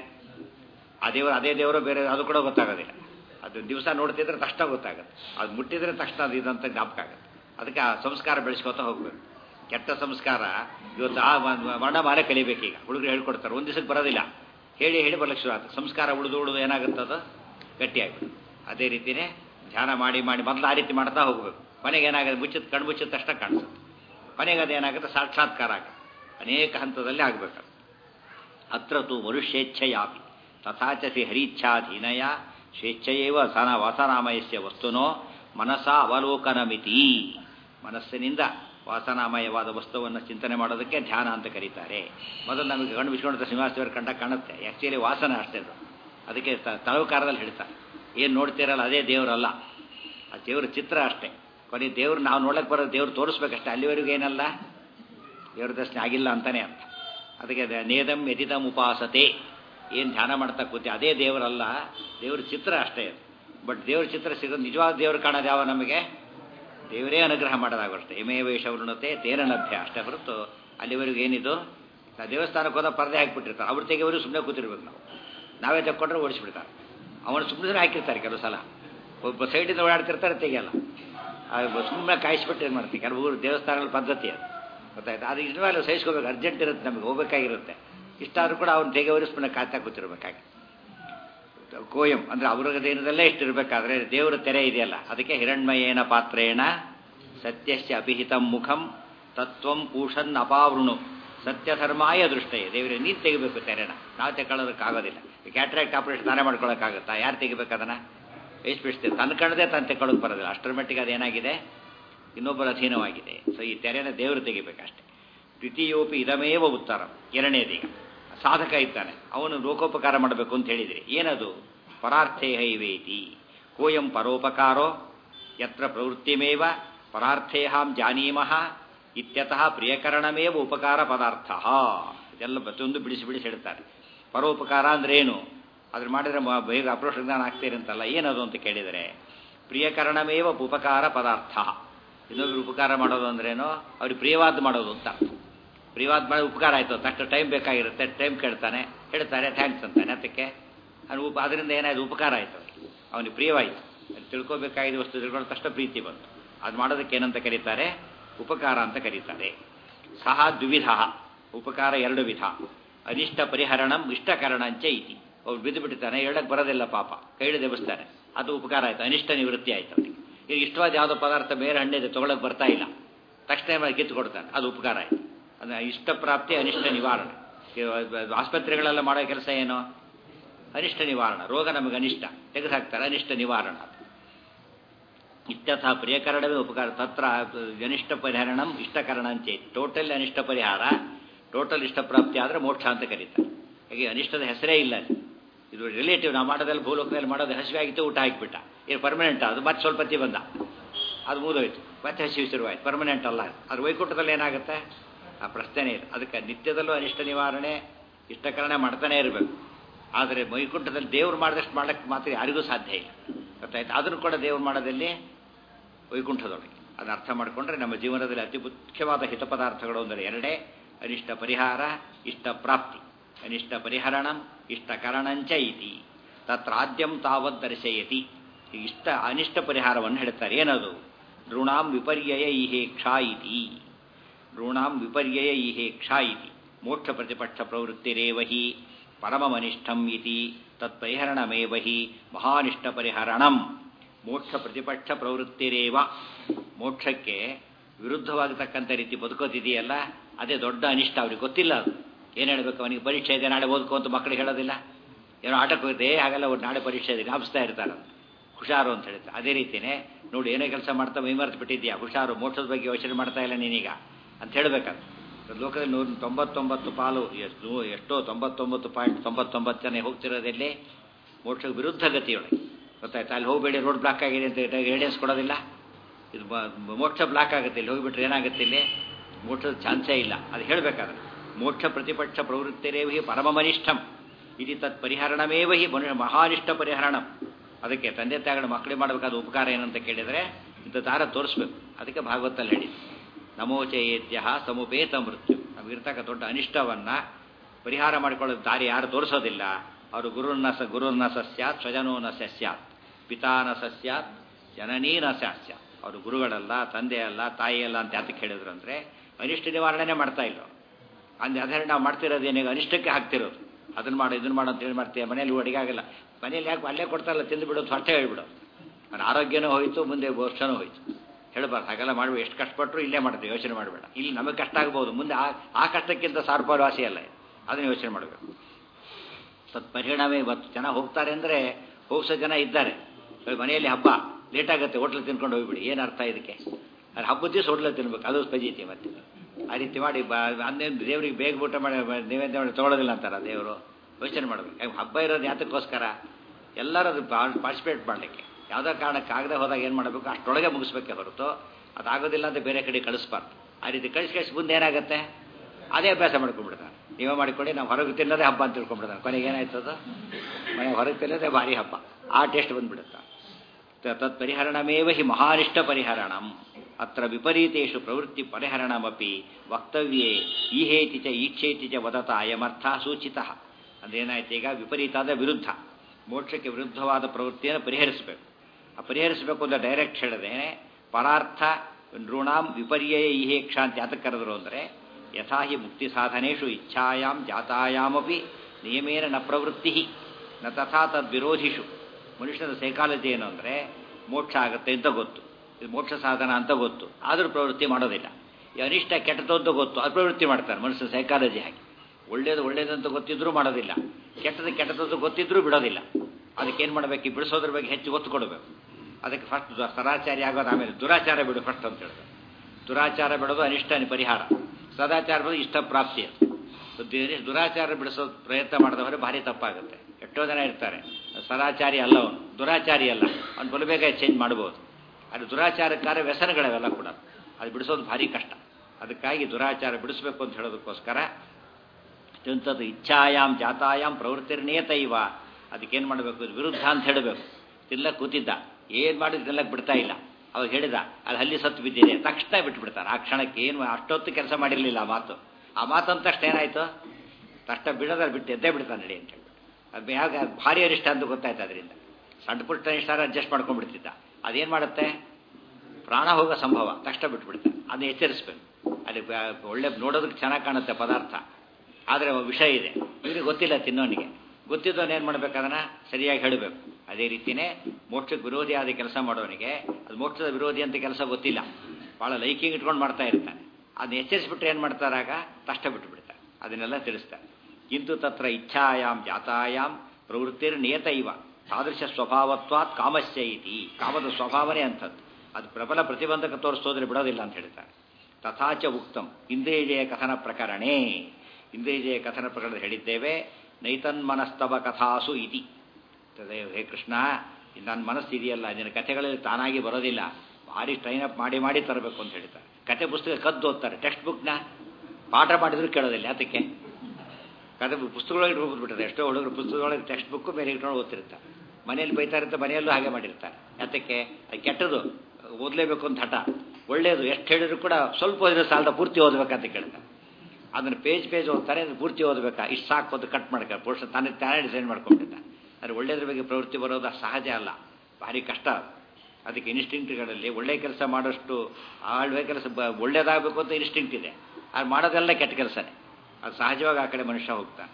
ಆ ದೇವರು ಅದೇ ದೇವರು ಬೇರೆ ಅದು ಕೂಡ ಗೊತ್ತಾಗೋದಿಲ್ಲ ಅದು ದಿವಸ ನೋಡ್ತಿದ್ರೆ ತಕ್ಷಣ ಗೊತ್ತಾಗುತ್ತೆ ಅದು ಮುಟ್ಟಿದ್ರೆ ತಕ್ಷಣ ಅದು ಇದಂತ ಜ್ಞಾಪಕ ಆಗುತ್ತೆ ಅದಕ್ಕೆ ಆ ಸಂಸ್ಕಾರ ಬೆಳೆಸ್ಕೊತಾ ಹೋಗ್ಬೇಕು ಕೆಟ್ಟ ಸಂಸ್ಕಾರ ಇವತ್ತು ಆ ವರ್ಣ ಮಾಲೆ ಕಲಿಬೇಕೀಗ ಹುಡುಗರು ಹೇಳ್ಕೊಡ್ತಾರೆ ಒಂದು ದಿವಸಕ್ಕೆ ಬರೋದಿಲ್ಲ ಹೇಳಿ ಹೇಳಿ ಬರ್ಲಿಕ್ಕೆ ಶುರು ಆಗುತ್ತೆ ಸಂಸ್ಕಾರ ಉಳಿದು ಉಳಿದು ಏನಾಗುತ್ತೆ ಅದು ಗಟ್ಟಿಯಾಗ್ಬಿಡುತ್ತೆ ಅದೇ ರೀತಿಯೇ ಧ್ಯಾನ ಮಾಡಿ ಮಾಡಿ ಮೊದಲು ಆ ರೀತಿ ಮಾಡ್ತಾ ಹೋಗ್ಬೇಕು ಕೊನೆಗೆ ಏನಾಗುತ್ತೆ ಮುಚ್ಚಿದ ಕಣ್ಣು ಮುಚ್ಚಿದ ತಕ್ಷಣ ಕಾಣಿಸುತ್ತೆ ಕೊನೆಗೆ ಅದೇನಾಗುತ್ತೆ ಸಾಕ್ಷಾತ್ಕಾರ ಆಗುತ್ತೆ ಅನೇಕ ಹಂತದಲ್ಲಿ ಆಗಬೇಕು ಅತ್ರ ತು ಮನುಷ್ಯೇಚ್ಛೆಯಾಪಿ ತಥಾಚ ಸಿ ಹರೀಚ್ಛಾಧೀನಯ ಸ್ವೇಚ್ಛೆಯೇವ ಸನ ವಾಸನಾಮಯಸ್ಯ ವಸ್ತುನೋ ಮನಸ ಅವಲೋಕನಮಿತಿ ಮನಸ್ಸಿನಿಂದ ವಾಸನಾಮಯವಾದ ವಸ್ತುವನ್ನು ಚಿಂತನೆ ಮಾಡೋದಕ್ಕೆ ಧ್ಯಾನ ಅಂತ ಕರೀತಾರೆ ಮೊದಲು ನಮಗೆ ಕಣ್ಣು ಬಿಚ್ಕೊಂಡ ಶ್ರೀನಿವಾಸದೇವರು ಕಂಡ ಕಾಣುತ್ತೆ ಆ್ಯಕ್ಚುಲಿ ವಾಸನ ಅಷ್ಟೇ ಅದು ಅದಕ್ಕೆ ತ- ತಳವಕಾರದಲ್ಲಿ ಹೇಳ್ತಾರೆ ಏನು ನೋಡ್ತೀರಲ್ಲ ಅದೇ ದೇವರಲ್ಲ ಆ ದೇವ್ರ ಚಿತ್ರ ಅಷ್ಟೇ ಕೊನೆ ದೇವ್ರು ನಾವು ನೋಡಕ್ಕೆ ಬರೋದು ದೇವ್ರು ತೋರಿಸ್ಬೇಕಷ್ಟೇ ಅಲ್ಲಿವರೆಗೂ ಏನಲ್ಲ ದೇವ್ರ ದರ್ಶನ ಆಗಿಲ್ಲ ಅಂತಾನೆ ಅರ್ಥ ಅದಕ್ಕೆ ಅದೇ ನೇದಂ ಯತಿದಂ ಉಪಾಸತೆ ಏನು ಧ್ಯಾನ ಮಾಡ್ತಾ ಕೂತಿ ಅದೇ ದೇವರಲ್ಲ ದೇವ್ರ ಚಿತ್ರ ಅಷ್ಟೇ ಅದು ಬಟ್ ದೇವ್ರ ಚಿತ್ರ ಸಿಗೋದು ನಿಜವಾದ ದೇವ್ರು ಕಾಣೋದು ಯಾವ ನಮಗೆ ದೇವರೇ ಅನುಗ್ರಹ ಮಾಡೋದಾಗಷ್ಟೇ ಎಮೇ ವೇಷ ವೃಣತೆ ತೇನ ಲಭ್ಯ ಅಷ್ಟೇ ಹೊರತು ಅಲ್ಲಿವರೆಗೂ ಏನಿದು ಆ ದೇವಸ್ಥಾನಕ್ಕೆ ಹೋದ ಪರದೆ ಹಾಕಿಬಿಟ್ಟಿರ್ತಾರೆ ಅವ್ರು ತೆಗೆಯವರು ಸುಮ್ಮನೆ ಕೂತಿರ್ಬೇಕು ನಾವು ನಾವೇ ತಕ್ಕೊಂಡ್ರೆ ಓಡಿಸ್ಬಿಡ್ತಾರೆ ಅವನು ಸುಮ್ಮನೆ ಹಾಕಿರ್ತಾರೆ ಕೆಲವು ಸಲ ಒಬ್ಬ ಸೈಡಿಂದ ಓಡಾಡ್ತಿರ್ತಾರೆ ತೆಗಿಯಲ್ಲ ಸುಮ್ಮನೆ ಕಾಯಿಸ್ಬಿಟ್ಟು ಏನು ಮಾಡ್ತೀವಿ ಕೆಲವು ಊರು ದೇವಸ್ಥಾನಗಳ ಪದ್ಧತಿ ಅದು ಗೊತ್ತಾಯ್ತು ಅದು ಇಷ್ಟವಾಗಲೂ ಸಹಿಸ್ಕೋಬೇಕು ಅರ್ಜೆಂಟ್ ಇರುತ್ತೆ ನಮಗೆ ಹೋಗ್ಬೇಕಾಗಿರುತ್ತೆ ಇಷ್ಟಾದ್ರೂ ಕೂಡ ಅವ್ನು ತೆಗೆಯವರು ಸುಮ್ಮನೆ ಕಾಯ್ತಾ ಕೂತಿರ್ಬೇಕಾಗಿ ಕೋಯಂ ಅಂದ್ರೆ ಅವ್ರ ದೇನದಲ್ಲೇ ಇಷ್ಟಿರ್ಬೇಕಾದ್ರೆ ದೇವರ ತೆರೆ ಇದೆಯಲ್ಲ ಅದಕ್ಕೆ ಹಿರಣ್ಮಯೇನ ಪಾತ್ರೇಣ ಸತ್ಯಸ್ಯ ಅಪಿಹಿತಂ ಮುಖಂ ತತ್ವಂ ಪೂಷನ್ ಅಪಾವೃಣು ಸತ್ಯಧರ್ಮಾಯ ದೃಷ್ಟಯೇ ದೇವರೇ ನೀನು ತೆಗಿಬೇಕು ತೆರೆನ ನಾವು ತೆಗೊಳ್ಳೋದಕ್ಕಾಗೋದಿಲ್ಲ ಈ ಕ್ಯಾಟ್ರಾಕ್ಟ್ ಆಪರೇಷನ್ ತಾನೇ ಮಾಡ್ಕೊಳ್ಳೋಕ್ಕಾಗುತ್ತಾ ಯಾರು ತೆಗಿಬೇಕು ಅದನ್ನು ಎಷ್ಟು ಬಿಡಿಸ್ತೇವೆ ತನ್ನ ಕಣದೇ ತಾನು ತೆಕ್ಕೊಳ್ಳೋಕೆ ಬರೋದಿಲ್ಲ ಅಷ್ಟರ ಮಟ್ಟಿಗೆ ಅದೇನಾಗಿದೆ ಇನ್ನೊಬ್ಬರ ಅಧೀನವಾಗಿದೆ ಸೊ ಈ ತೆರೆನ ದೇವರು ತೆಗಿಬೇಕಷ್ಟೆ ದ್ವಿತೀಯೋಪಿ ಇದಮೇವ ಉತ್ತರ ಎರಡನೇದೀಗ ಸಾಧಕ ಇದ್ದಾನೆ ಅವನು ಲೋಕೋಪಕಾರ ಮಾಡಬೇಕು ಅಂತ ಹೇಳಿದ್ರಿ ಏನದು ಪರಾರ್ಥೇ ಹೈವೇತಿ ಕೋಯಂ ಪರೋಪಕಾರೋ ಯತ್ರ ಪ್ರವೃತ್ತಿಮೇವ ಪರಾರ್ಥೇಹಾಂ ಜಾನೀಮಃ ಇತ್ಯತಃ ಪ್ರಿಯಕರಣಮೇವ ಉಪಕಾರ ಪದಾರ್ಥ ಇದೆಲ್ಲ ಪ್ರತಿಯೊಂದು ಬಿಡಿಸಿ ಬಿಡಿಸಿ ಹೇಳ್ತಾರೆ ಪರೋಪಕಾರ ಅಂದ್ರೆ ಏನು ಅದ್ರ ಮಾಡಿದ್ರೆ ಮ- ಬೇಗ ಅಪ್ರೋಷ ಜ್ಞಾನ ಆಗ್ತೀರಿ ಅಂತಲ್ಲ ಏನದು ಅಂತ ಕೇಳಿದರೆ ಪ್ರಿಯಕರಣಮೇವ ಉಪಕಾರ ಪದಾರ್ಥ ಇನ್ನೊಬ್ರು ಉಪಕಾರ ಮಾಡೋದು ಅಂದ್ರೇನು ಅವ್ರಿಗೆ ಪ್ರಿಯವಾದ ಮಾಡೋದು ಅಂತ ಅರ್ಥ. ಪ್ರಿಯವಾದ ಮಾಡಿ ಉಪಕಾರ ಆಯಿತು ತಕ್ಷಣ ಟೈಮ್ ಬೇಕಾಗಿರುತ್ತೆ ಟೈಮ್ ಕೇಳ್ತಾನೆ ಹೇಳ್ತಾರೆ ಥ್ಯಾಂಕ್ಸ್ ಅಂತಾನೆ ಅದಕ್ಕೆ ಅದು ಉಪ ಅದರಿಂದ ಏನಾಯ್ತು ಉಪಕಾರ ಆಯಿತು ಅವನಿಗೆ ಪ್ರಿಯವಾಯಿತು ಅದು ತಿಳ್ಕೊಬೇಕಾಗಿದ್ದ ವಸ್ತು ತಿಳ್ಕೊಂಡ ತಕ್ಷಣ ಪ್ರೀತಿ ಬಂತು ಅದು ಮಾಡೋದಕ್ಕೆ ಏನಂತ ಕರೀತಾರೆ ಉಪಕಾರ ಅಂತ ಕರೀತಾರೆ ಸಹ ದ್ವಿವಿಧ ಉಪಕಾರ ಎರಡು ವಿಧ ಅನಿಷ್ಟ ಪರಿಹರಣಂ ಇಷ್ಟಕರಣಂಚ ಇತಿ ಅವ್ರು ಬಿದ್ದು ಬಿಡ್ತಾನೆ ಹೇಳಕ್ ಬರೋದಿಲ್ಲ ಪಾಪ ಕೈಲಿ ದೆಬ್ಬಿಸ್ತಾನೆ ಅದು ಉಪಕಾರ ಆಯ್ತು ಅನಿಷ್ಟ ನಿವೃತ್ತಿ ಆಯ್ತು ಅವನಿಗೆ ಈಗ ಇಷ್ಟವಾದ ಯಾವುದೋ ಪದಾರ್ಥ ಬೇರೆ ಹಣ್ಣಿದೆ ತಗೊಳಕ್ ಬರ್ತಾ ಇಲ್ಲ ತಕ್ಷಣ ಮಾಡಿ ಕಿತ್ತು ಕೊಡ್ತಾನೆ ಅದು ಉಪಕಾರ ಆಯ್ತು ಅದು ಇಷ್ಟ ಪ್ರಾಪ್ತಿ ಅನಿಷ್ಟ ನಿವಾರಣೆ ಈ ಆಸ್ಪತ್ರೆಗಳೆಲ್ಲ ಮಾಡೋ ಕೆಲಸ ಏನು ಅನಿಷ್ಟ ನಿವಾರಣ ರೋಗ ನಮಗೆ ಅನಿಷ್ಟ ತೆಗೆದುಹಾಕ್ತಾರೆ ಅನಿಷ್ಟ ನಿವಾರಣ ಇತ್ಯಥ ಪ್ರಿಯಕರಣವೇ ಉಪಕಾರ ತತ್ರ ಅನಿಷ್ಟ ಪರಿಹರಣಂ ಇಷ್ಟಕರಣ ಅಂಚೆ ಟೋಟಲ್ ಅನಿಷ್ಟ ಪರಿಹಾರ ಟೋಟಲ್ ಇಷ್ಟ ಪ್ರಾಪ್ತಿ ಆದರೆ ಮೋಕ್ಷ ಅಂತ ಕರೀತಾರೆ ಹಾಗೆ ಅನಿಷ್ಟದ ಹೆಸರೇ ಇಲ್ಲ ಅಲ್ಲಿ ಇದು ರಿಲೇಟಿವ್ ನಾವು ಮಾಡೋದಲ್ಲಿ ಭೂಲೋಕದಲ್ಲಿ ಮಾಡೋದು ಹಸಿವೆ ಆಗಿತ್ತು ಊಟ ಹಾಕಿಬಿಟ್ಟ ಇದು ಪರ್ಮನೆಂಟ್ ಅದು ಮತ್ತೆ ಸ್ವಲ್ಪ ಹೊತ್ತಿಗೆ ಬಂದ ಅದು ಮುಗಿದೋಯ್ತು ಮತ್ತೆ ಹಸಿವು ಶುರುವಾಯ್ತು ಪರ್ಮನೆಂಟ್ ಅಲ್ಲ ಅದು ವೈಕುಂಠದಲ್ಲಿ ಏನಾಗುತ್ತೆ ಆ ಪ್ರಶ್ನೆನೇ ಇಲ್ಲ ಅದಕ್ಕೆ ನಿತ್ಯದಲ್ಲೂ ಅನಿಷ್ಟ ನಿವಾರಣೆ ಇಷ್ಟಕರಣೆ ಮಾಡ್ತಾನೆ ಇರಬೇಕು ಆದರೆ ವೈಕುಂಠದಲ್ಲಿ ದೇವ್ರು ಮಾಡಿದಷ್ಟು ಮಾಡೋಕ್ಕೆ ಮಾತ್ರ ಯಾರಿಗೂ ಸಾಧ್ಯ ಇಲ್ಲ ಗೊತ್ತಾಯ್ತು ಅದನ್ನು ಕೂಡ ದೇವ್ರು ಮಾಡೋದಲ್ಲಿ ವೈಕುಂಠದೊಳಗೆ ಅದನ್ನ ಅರ್ಥ ಮಾಡಿಕೊಂಡ್ರೆ ನಮ್ಮ ಜೀವನದಲ್ಲಿ ಅತಿ ಮುಖ್ಯವಾದ ಹಿತ ಪದಾರ್ಥಗಳು ಅಂದರೆ ಎರಡೇ ಅನಿಷ್ಟ ಪರಿಹಾರ ಇಷ್ಟ ಪ್ರಾಪ್ತಿ ಅನಿಷ್ಟ ಪರಿಹರಣಂ ಇಷ್ಟ ಕರಣಂಚ ಇತಿ ತತ್ರ ಆದ್ಯಂ ತಾವತ್ ದರ್ಶಯತಿ ಇಷ್ಟ ಅನಿಷ್ಟ ಪರಿಹಾರವನ್ನು ಹೇಳ್ತಾರೆ ಏನದು ಋಣಾಂ ವಿಪರ್ಯಯ ಇಹೇ ಕ್ಷಾ ಇತಿ ಋಣಾಂ ವಿಪರ್ಯಯ ಇಹೇ ಕ್ಷಾ ಇತಿ ಮೋಕ್ಷ ಪ್ರತಿಪಕ್ಷ ಪ್ರವೃತ್ತಿರೇವ ಹಿ ಪರಮಮನಿಷ್ಠಂ ಇತಿ ತತ್ಪರಿಹರಣಮೇವ ಹಿ ಮಹಾನಿಷ್ಠ ಪರಿಹರಣಂ ಮೋಕ್ಷ ಪ್ರತಿಪಕ್ಷ ಪ್ರವೃತ್ತಿರೇವ ಮೋಕ್ಷಕ್ಕೆ ವಿರುದ್ಧವಾಗತಕ್ಕಂಥ ರೀತಿ ಬದುಕೋತಿದೆಯಲ್ಲ ಅದೇ ದೊಡ್ಡ ಅನಿಷ್ಟ ಅವ್ರಿಗೆ ಗೊತ್ತಿಲ್ಲ ಅದು ಏನು ಹೇಳಬೇಕು ಅವನಿಗೆ ಪರೀಕ್ಷೆ ಇದೆ ನಾಳೆ ಓದ್ಕೋ ಅಂತ ಮಕ್ಕಳಿಗೆ ಹೇಳೋದಿಲ್ಲ ಏನೋ ಆಟಕ್ಕೆ ಹೋಗಿದೆ ಹಾಗೆಲ್ಲ ಅವ್ರು ನಾಳೆ ಪರೀಕ್ಷೆ ಇದೆ ಜ್ಞಾಪಿಸ್ತಾ ಇರ್ತಾರೆ ಹುಷಾರು ಅಂತ ಹೇಳ್ತಾರೆ ಅದೇ ರೀತಿಯೇ ನೋಡಿ ಏನೇ ಕೆಲಸ ಮಾಡ್ತಾ ಮೈಮರ್ತು ಬಿಟ್ಟಿದ್ಯಾ ಹುಷಾರು ಮೋಕ್ಷದ ಬಗ್ಗೆ ಯೋಚನೆ ಮಾಡ್ತಾ ಇಲ್ಲ ನೀನೀಗ ಅಂತ ಹೇಳಬೇಕಾದ್ರೆ ಲೋಕದಲ್ಲಿ ನೂರ ತೊಂಬತ್ತೊಂಬತ್ತು ಪಾಲು ಎಷ್ಟು ಎಷ್ಟೋ ತೊಂಬತ್ತೊಂಬತ್ತು ಪಾಯಿಂಟ್ ತೊಂಬತ್ತೊಂಬತ್ತು ಜನ ಹೋಗ್ತಿರೋದಲ್ಲಿ ಮೋಕ್ಷಕ್ಕೆ ವಿರುದ್ಧ ಗತಿಯೊಳಗೆ ಗೊತ್ತಾಯ್ತು ಅಲ್ಲಿ ಹೋಗಬೇಡಿ ರೋಡ್ ಬ್ಲಾಕ್ ಆಗಿದೆ ಅಂತ ಗೈಡೆನ್ಸ್ ಕೊಡೋದಿಲ್ಲ ಇದು ಮೋಕ್ಷ ಬ್ಲಾಕ್ ಆಗುತ್ತೆ ಇಲ್ಲಿ ಹೋಗಿಬಿಟ್ರೆ ಏನಾಗುತ್ತೆ ಇಲ್ಲಿ ಮೋಕ್ಷದ ಚಾನ್ಸೇ ಇಲ್ಲ ಅದು ಹೇಳಬೇಕಾದ್ರೆ ಮೋಕ್ಷ ಪ್ರತಿಪಕ್ಷ ಪ್ರವೃತ್ತಿರೇವಿ ಪರಮಮನಿಷ್ಠಂ ಇದು ತತ್ ಪರಿಹರಣಮೇವ ಹಿ ಮನು ಮಹಾನಿಷ್ಠ ಪರಿಹರಣಂ ಅದಕ್ಕೆ ತಂದೆ ತಾಯಿಗಳ ಮಕ್ಕಳಿಗೆ ಮಾಡಬೇಕಾದ ಉಪಕಾರ ಏನಂತ ಕೇಳಿದರೆ ಇಂಥ ದಾರ ತೋರಿಸ್ಬೇಕು ಅದಕ್ಕೆ ಭಾಗವತಲ್ಲಿ ಹೇಳಿ ನಮೋಚಯೇತ್ಯ ಸಮುಪೇತ ಮೃತ್ಯು ನಮಗಿರ್ತಕ್ಕ ದೊಡ್ಡ ಅನಿಷ್ಟವನ್ನು ಪರಿಹಾರ ಮಾಡಿಕೊಳ್ಳೋ ದಾರಿ ಯಾರು ತೋರಿಸೋದಿಲ್ಲ ಅವರು ಗುರುನ್ನ ಸ ಗುರುನ್ನ ಸಸ್ಯಾತ್ ಸ್ವಜನೋ ನ ಸಸ್ಯಾತ್ ಪಿತಾ ನ ಸಸ್ಯಾತ್ ಜನನೀ ನ ಸಸ್ಯಾತ್ ಅವರು ಗುರುಗಳಲ್ಲ ತಂದೆ ಅಲ್ಲ ತಾಯಿ ಅಲ್ಲ ಅಂತ ಯಾತಕ್ಕೆ ಹೇಳಿದ್ರು ಅಂದರೆ ಅನಿಷ್ಟ ನಿವಾರಣೆ ಮಾಡ್ತಾ ಇಲ್ಲ ಅಂದ್ರೆ ಅದೇ ನಾವು ಮಾಡ್ತಿರೋದು ಏನಿಗೆ ಅನಿಷ್ಟಕ್ಕೆ ಹಾಕ್ತಿರೋದು ಅದನ್ನ ಮಾಡು ಇದನ್ನ ಮಾಡು ಅಂತ ಹೇಳಿ ಮಾಡ್ತೀವಿ ಮನೇಲಿ ಅಡಿಗೆ ಆಗಲ್ಲ ಮನೇಲಿ ಯಾಕೆ ಅಲ್ಲೇ ಕೊಡ್ತಾರಲ್ಲ ತಿಂದು ಬಿಡೋದು ಹೊಟ್ಟೆ ಹೇಳ್ಬಿಡೋದು ನನ್ನ ಆರೋಗ್ಯನೂ ಹೋಯಿತು ಮುಂದೆ ವರ್ಷನೂ ಹೋಯಿತು ಹೇಳಬಾರ್ದು ಹಾಗೆಲ್ಲ ಮಾಡುವ ಎಷ್ಟು ಕಷ್ಟಪಟ್ಟರು ಇಲ್ಲೇ ಮಾಡ್ತೀವಿ ಯೋಚನೆ ಮಾಡಬೇಡ ಇಲ್ಲಿ ನಮಗೆ ಕಷ್ಟ ಆಗ್ಬೋದು ಮುಂದೆ ಆ ಆ ಕಷ್ಟಕ್ಕಿಂತ ಸಾರ್ಪಾರು ವಾಸಿ ಅಲ್ಲ ಅದನ್ನು ಯೋಚನೆ ಮಾಡಬೇಕು ತತ್ ಪರಿಣಾಮ ಇವತ್ತು ಜನ ಹೋಗ್ತಾರೆ ಅಂದರೆ ಹೋಗ್ಸೋ ಜನ ಇದ್ದಾರೆ ಮನೆಯಲ್ಲಿ ಹಬ್ಬ ಲೇಟ್ ಆಗುತ್ತೆ ಹೋಟ್ಲ್ ತಿನ್ಕೊಂಡು ಹೋಗ್ಬಿಡಿ ಏನು ಅರ್ಥ ಇದಕ್ಕೆ ಅದು ಹಬ್ಬದ ದಿವಸ ಹೋಟ್ಲಲ್ಲಿ ತಿನ್ಬೇಕು ಅದು ಪಜೀತಿ ಮತ್ತೆ ಆ ರೀತಿ ಮಾಡಿ ಬ ಅಂದೇನು ದೇವ್ರಿಗೆ ಬೇಗ ಊಟ ಮಾಡಿ ನೈವೇದ್ಯ ಮಾಡಿ ತೊಗೊಳೋದಿಲ್ಲ ಅಂತಾರ ದೇವರು ಯೋಚನೆ ಮಾಡಬೇಕು ಹಬ್ಬ ಇರೋದು ಯಾತಕ್ಕೋಸ್ಕರ ಎಲ್ಲರೂ ಅದು ಪಾರ್ಟಿಸಿಪೇಟ್ ಮಾಡಲಿಕ್ಕೆ ಯಾವುದೋ ಕಾರಣಕ್ಕೆ ಆಗದೆ ಹೋದಾಗ ಏನು ಮಾಡಬೇಕು ಅಷ್ಟೊಳಗೆ ಮುಗಿಸ್ಬೇಕೆ ಹೊರತು ಅದಾಗೋದಿಲ್ಲ ಅಂತ ಬೇರೆ ಕಡೆ ಕಳಿಸ್ಬಾರ್ದು ಆ ರೀತಿ ಕಳಿಸಿ ಕಳಿಸಿ ಮುಂದೆ ಏನಾಗುತ್ತೆ ಅದೇ ಅಭ್ಯಾಸ ಮಾಡ್ಕೊಂಡ್ಬಿಡ್ತಾರೆ ನೀವೇ ಮಾಡಿಕೊಡಿ ನಾವು ಹೊರಗೆ ತಿನ್ನೋದೇ ಹಬ್ಬ ಅಂತ ತಿಳ್ಕೊಂಡ್ಬಿಡ್ತಾರೆ ಕೊನೆಗೆ ಏನಾಯ್ತದ ಮನೆ ಹೊರಗೆ ತಿನ್ನೋದೇ ಭಾರಿ ಹಬ್ಬ ಆ ಟೇಸ್ಟ್ ಬಂದ್ಬಿಡುತ್ತೆ ತತ್ ಪರಿಹರಣಮೇವ ಹಿ ಮಹಾನಿಷ್ಠ ಪರಿಹರಣಂ ಅತ್ರ ವಿಪರೀತೇಷು ಪ್ರವೃತ್ತಿ ಪರಿಹರಣಮಪಿ ವಕ್ತವ್ಯೇ ಈಹೇತಿ ಚ ಈಕ್ಷೇತಿ ಚ ವದತ ಅಯಮರ್ಥ ಸೂಚಿತ ಅದೇನಾಯ್ತು ಈಗ ವಿಪರೀತಾದ ವಿರುದ್ಧ ಮೋಕ್ಷಕ್ಕೆ ವಿರುದ್ಧವಾದ ಪ್ರವೃತ್ತಿಯನ್ನು ಪರಿಹರಿಸಬೇಕು ಆ ಪರಿಹರಿಸಬೇಕು ಅಂತ ಡೈರೆಕ್ಟ್ ಹೇಳದೇನೆ ಪರಾರ್ಥ ನೃಣಾಂ ವಿಪರ್ಯಯ ಈಹೇಕ್ಷ ಅಂತ ಯಾತಕ್ಕೆ ಕರೆದ್ರು ಅಂದರೆ ಯಥಾ ಹಿ ಮುಕ್ತಿ ಸಾಧನೇಶು ಇಚ್ಛಾಯಾಂ ಜಾತಾಯಾಮಪಿ ನಿಯಮೇನ ನ ಪ್ರವೃತ್ತಿ ನ ತಥಾ ತದ್ವಿರೋಧಿಷು ಮನುಷ್ಯನ ಸೈಕಾಲಜಿ ಏನು ಅಂದರೆ ಮೋಕ್ಷ ಆಗುತ್ತೆ ಅಂತ ಗೊತ್ತು ಇದು ಮೋಕ್ಷ ಸಾಧನ ಅಂತ ಗೊತ್ತು ಆದರೂ ಪ್ರವೃತ್ತಿ ಮಾಡೋದಿಲ್ಲ ಈ ಅನಿಷ್ಟ ಕೆಟ್ಟದ್ದು ಅಂತ ಗೊತ್ತು ಅದು ಪ್ರವೃತ್ತಿ ಮಾಡ್ತಾರೆ ಮನುಷ್ಯನ ಸೈಕಾಲಜಿ ಹಾಗೆ ಒಳ್ಳೇದು ಒಳ್ಳೇದಂತ ಗೊತ್ತಿದ್ರೂ ಮಾಡೋದಿಲ್ಲ ಕೆಟ್ಟದ್ದು ಕೆಟ್ಟದ್ದು ಗೊತ್ತಿದ್ರೂ ಬಿಡೋದಿಲ್ಲ ಅದಕ್ಕೇನು ಮಾಡಬೇಕು ಈ ಬಿಡಿಸೋದ್ರ ಬಗ್ಗೆ ಹೆಚ್ಚು ಒತ್ತು ಕೊಡಬೇಕು ಅದಕ್ಕೆ ಫಸ್ಟ್ ಸದಾಚಾರಿ ಆಗೋದು ಆಮೇಲೆ ದುರಾಚಾರ ಬಿಡು ಫಸ್ಟ್ ಅಂತ ಹೇಳಿದ್ರು ದುರಾಚಾರ ಬಿಡೋದು ಅನಿಷ್ಟ ಪರಿಹಾರ ಸದಾಚಾರ ಬಿಡೋದು ಇಷ್ಟ ಪ್ರಾಪ್ತಿ ಅದು ದುರಾಚಾರ ಬಿಡಿಸೋ ಪ್ರಯತ್ನ ಮಾಡಿದವರೆ ಭಾರಿ ತಪ್ಪಾಗುತ್ತೆ ಎಷ್ಟೋ ಜನ ಇರ್ತಾರೆ ಸದಾಚಾರಿ ಅಲ್ಲ ಅವನು ದುರಾಚಾರಿ ಅಲ್ಲ ಅವ್ನು ಬಲಬೇಗ ಚೇಂಜ್ ಮಾಡ್ಬೋದು ಅದು ದುರಾಚಾರಕ್ಕಾರ ವ್ಯಸನಗಳವೆಲ್ಲ ಕೂಡ ಅದು ಬಿಡಿಸೋದು ಭಾರಿ ಕಷ್ಟ ಅದಕ್ಕಾಗಿ ದುರಾಚಾರ ಬಿಡಿಸ್ಬೇಕು ಅಂತ ಹೇಳೋದಕ್ಕೋಸ್ಕರ ಇಂಥದ್ದು ಇಚ್ಛಾಯಾಮ್ ಜಾತಾಯಾಮ್ ಪ್ರವೃತ್ತಿರ್ನಿಯತ ಇವ ಅದಕ್ಕೇನು ಮಾಡಬೇಕು ವಿರುದ್ಧ ಅಂತ ಹೇಳಬೇಕು ತಿನ್ನಕ್ಕೆ ಕೂತಿದ್ದ ಏನು ಮಾಡಿದ್ರು ತಿನ್ನಕ್ಕೆ ಬಿಡ್ತಾ ಇಲ್ಲ ಅವಾಗ ಹೇಳಿದ ಅಲ್ಲಿ ಹಲ್ಲಿ ಸತ್ತು ಬಿದ್ದಿದೆ ತಕ್ಷಣ ಬಿಟ್ಬಿಡ್ತಾರೆ ಆ ಕ್ಷಣಕ್ಕೆ ಏನು ಅಷ್ಟೊತ್ತು ಕೆಲಸ ಮಾಡಿರಲಿಲ್ಲ ಆ ಮಾತು ಆ ಮಾತಂತ ತಕ್ಷಣ ಏನಾಯಿತು ತಕ್ಷಣ ಬಿಡೋದ್ರೆ ಬಿಟ್ಟು ಎದ್ದೇ ಬಿಡ್ತಾನೆ ನಡಿ ಅಂತ ಹೇಳ್ಬಿಟ್ಟು ಅದು ಯಾವಾಗ ಭಾರಿ ಅನಿಷ್ಟ ಅಂತ ಗೊತ್ತಾಯ್ತು ಅದರಿಂದ ಸಣ್ಣ ಪುಟ್ಟ ಅನಿಷ್ಟಾರ ಅಡ್ಜಸ್ಟ್ ಮಾಡ್ಕೊಂಡ್ಬಿಡ್ತಿದ್ದ ಅದೇನು ಮಾಡುತ್ತೆ ಪ್ರಾಣ ಹೋಗೋ ಸಂಭವ ತಕ್ಷಣ ಬಿಟ್ಬಿಡ್ತಾರೆ ಅದನ್ನ ಎಚ್ಚರಿಸ್ಬೇಕು ಅಲ್ಲಿ ಒಳ್ಳೆ ನೋಡೋದಕ್ಕೆ ಚೆನ್ನಾಗಿ ಕಾಣುತ್ತೆ ಪದಾರ್ಥ ಆದರೆ ವಿಷಯ ಇದೆ ಇವನಿಗೆ ಗೊತ್ತಿಲ್ಲ ತಿನ್ನೋನಿಗೆ ಗೊತ್ತಿದ್ದವನು ಏನು ಮಾಡ್ಬೇಕು ಅದನ್ನು ಸರಿಯಾಗಿ ಹೇಳಬೇಕು ಅದೇ ರೀತಿಯೇ ಮೋಕ್ಷಕ್ಕೆ ವಿರೋಧಿ ಆದ ಕೆಲಸ ಮಾಡೋನಿಗೆ ಅದು ಮೋಕ್ಷದ ವಿರೋಧಿ ಅಂತ ಕೆಲಸ ಗೊತ್ತಿಲ್ಲ ಭಾಳ ಲೈಕಿಂಗ್ ಇಟ್ಕೊಂಡು ಮಾಡ್ತಾ ಇರ್ತಾನೆ ಅದನ್ನ ಎಚ್ಚರಿಸ್ಬಿಟ್ರೆ ಏನು ಮಾಡ್ತಾರಾಗ ಕಷ್ಟ ಬಿಟ್ಟುಬಿಡ್ತಾರೆ ಅದನ್ನೆಲ್ಲ ತಿಳಿಸ್ತಾರೆ ಕಿಂತು ತತ್ರ ಇಚ್ಛಾಯಾಮ್ ಜಾತಾಯಾಮ್ ಪ್ರವೃತ್ತಿರ್ ನಿಯತ ಇವ ತಾದೃಶ ಸ್ವಭಾವತ್ವಾತ್ ಕಾಮಸ್ಯ ಇತಿ ಕಾಮದ ಸ್ವಭಾವನೇ ಅಂಥದ್ದು ಅದು ಪ್ರಬಲ ಪ್ರತಿಬಂಧಕ ತೋರಿಸೋದ್ರೆ ಬಿಡೋದಿಲ್ಲ ಅಂತ ಹೇಳ್ತಾರೆ ತಥಾಚ ಉಕ್ತಂ ಇಂದ್ರಿಯಜಯ ಕಥನ ಪ್ರಕರಣೇ ಇಂದ್ರಿಯಜಯ ಕಥನ ಪ್ರಕರಣ ಹೇಳಿದ್ದೇವೆ ನೈತನ್ಮನಸ್ತವ ಕಥಾಸು ಇತಿ ತದೇ- ಹೇ ಕೃಷ್ಣ ನನ್ನ ಮನಸ್ಸು ಇದೆಯಲ್ಲ ನಿನ್ನ ಕಥೆಗಳಲ್ಲಿ ತಾನಾಗಿ ಬರೋದಿಲ್ಲ ಭಾರಿ ಟ್ರೈನ್ ಅಪ್ ಮಾಡಿ ಮಾಡಿ ತರಬೇಕು ಅಂತ ಹೇಳ್ತಾರೆ ಕತೆ ಪುಸ್ತಕ ಕದ್ದು ಓದ್ತಾರೆ ಟೆಕ್ಸ್ಟ್ ಬುಕ್ನ ಪಾಠ ಮಾಡಿದ್ರು ಕೇಳೋದಿಲ್ಲ ಯಾತಕ್ಕೆ ಕತೆ ಪುಸ್ತಕದೊಳಗೆ ಇಟ್ಕೊಂಡ್ಬಿಟ್ರೆ ಎಷ್ಟೋ ಹುಡುಗರು ಪುಸ್ತಕದೊಳಗೆ ಟೆಕ್ಸ್ಟ್ ಬುಕ್ ಮೇಲೆ ಇಟ್ಕೊಂಡು ಓದ್ತಿರ್ತಾರೆ ಮನೆಯಲ್ಲಿ ಬೈತಾ ಇರ್ತಾರೆ ಮನೆಯಲ್ಲೂ ಹಾಗೆ ಮಾಡಿರ್ತಾರೆ ಯಾತಕ್ಕೆ ಅದು ಕೆಟ್ಟದು ಓದಲೇಬೇಕು ಅಂತ ಹಠ ಒಳ್ಳೆಯದು ಎಷ್ಟು ಹೇಳಿದ್ರು ಕೂಡ ಸ್ವಲ್ಪ ಓದಿದ್ರೆ ಸಾಲದ ಪೂರ್ತಿ ಓದಬೇಕಂತ ಕೇಳ್ತಾರೆ ಅದನ್ನು ಪೇಜ್ ಪೇಜ್ ಓದ್ತಾರೆ ಅದನ್ನು ಪೂರ್ತಿ ಓದಬೇಕಾ ಇಷ್ಟು ಸಾಕು ಅಂತ ಕಟ್ ಮಾಡ್ತಾರೆ ಪೋರ್ಷನ್ ತಾನೇ ತಾನೇ ಡಿಸೈನ್ ಮಾಡ್ಕೊಂಡಿರ್ತಾರೆ ಆದರೆ ಒಳ್ಳೆಯದ್ರ ಬಗ್ಗೆ ಪ್ರವೃತ್ತಿ ಬರೋದು ಸಹಜ ಅಲ್ಲ ಭಾರಿ ಕಷ್ಟ ಅದು ಅದಕ್ಕೆ ಇನ್ಸ್ಟಿಂಕ್ಟ್ಗಳಲ್ಲಿ ಒಳ್ಳೆ ಕೆಲಸ ಮಾಡೋಷ್ಟು ಆಳ್ವೆ ಕೆಲಸ ಬ ಒಳ್ಳೇದಾಗಬೇಕು ಅಂತ ಇನ್ಸ್ಟಿಂಕ್ಟ್ ಇದೆ ಅದು ಮಾಡೋದೆಲ್ಲ ಕೆಟ್ಟ ಕೆಲಸನೇ ಅದು ಸಹಜವಾಗಿ ಆ ಕಡೆ ಮನುಷ್ಯ ಹೋಗ್ತಾನೆ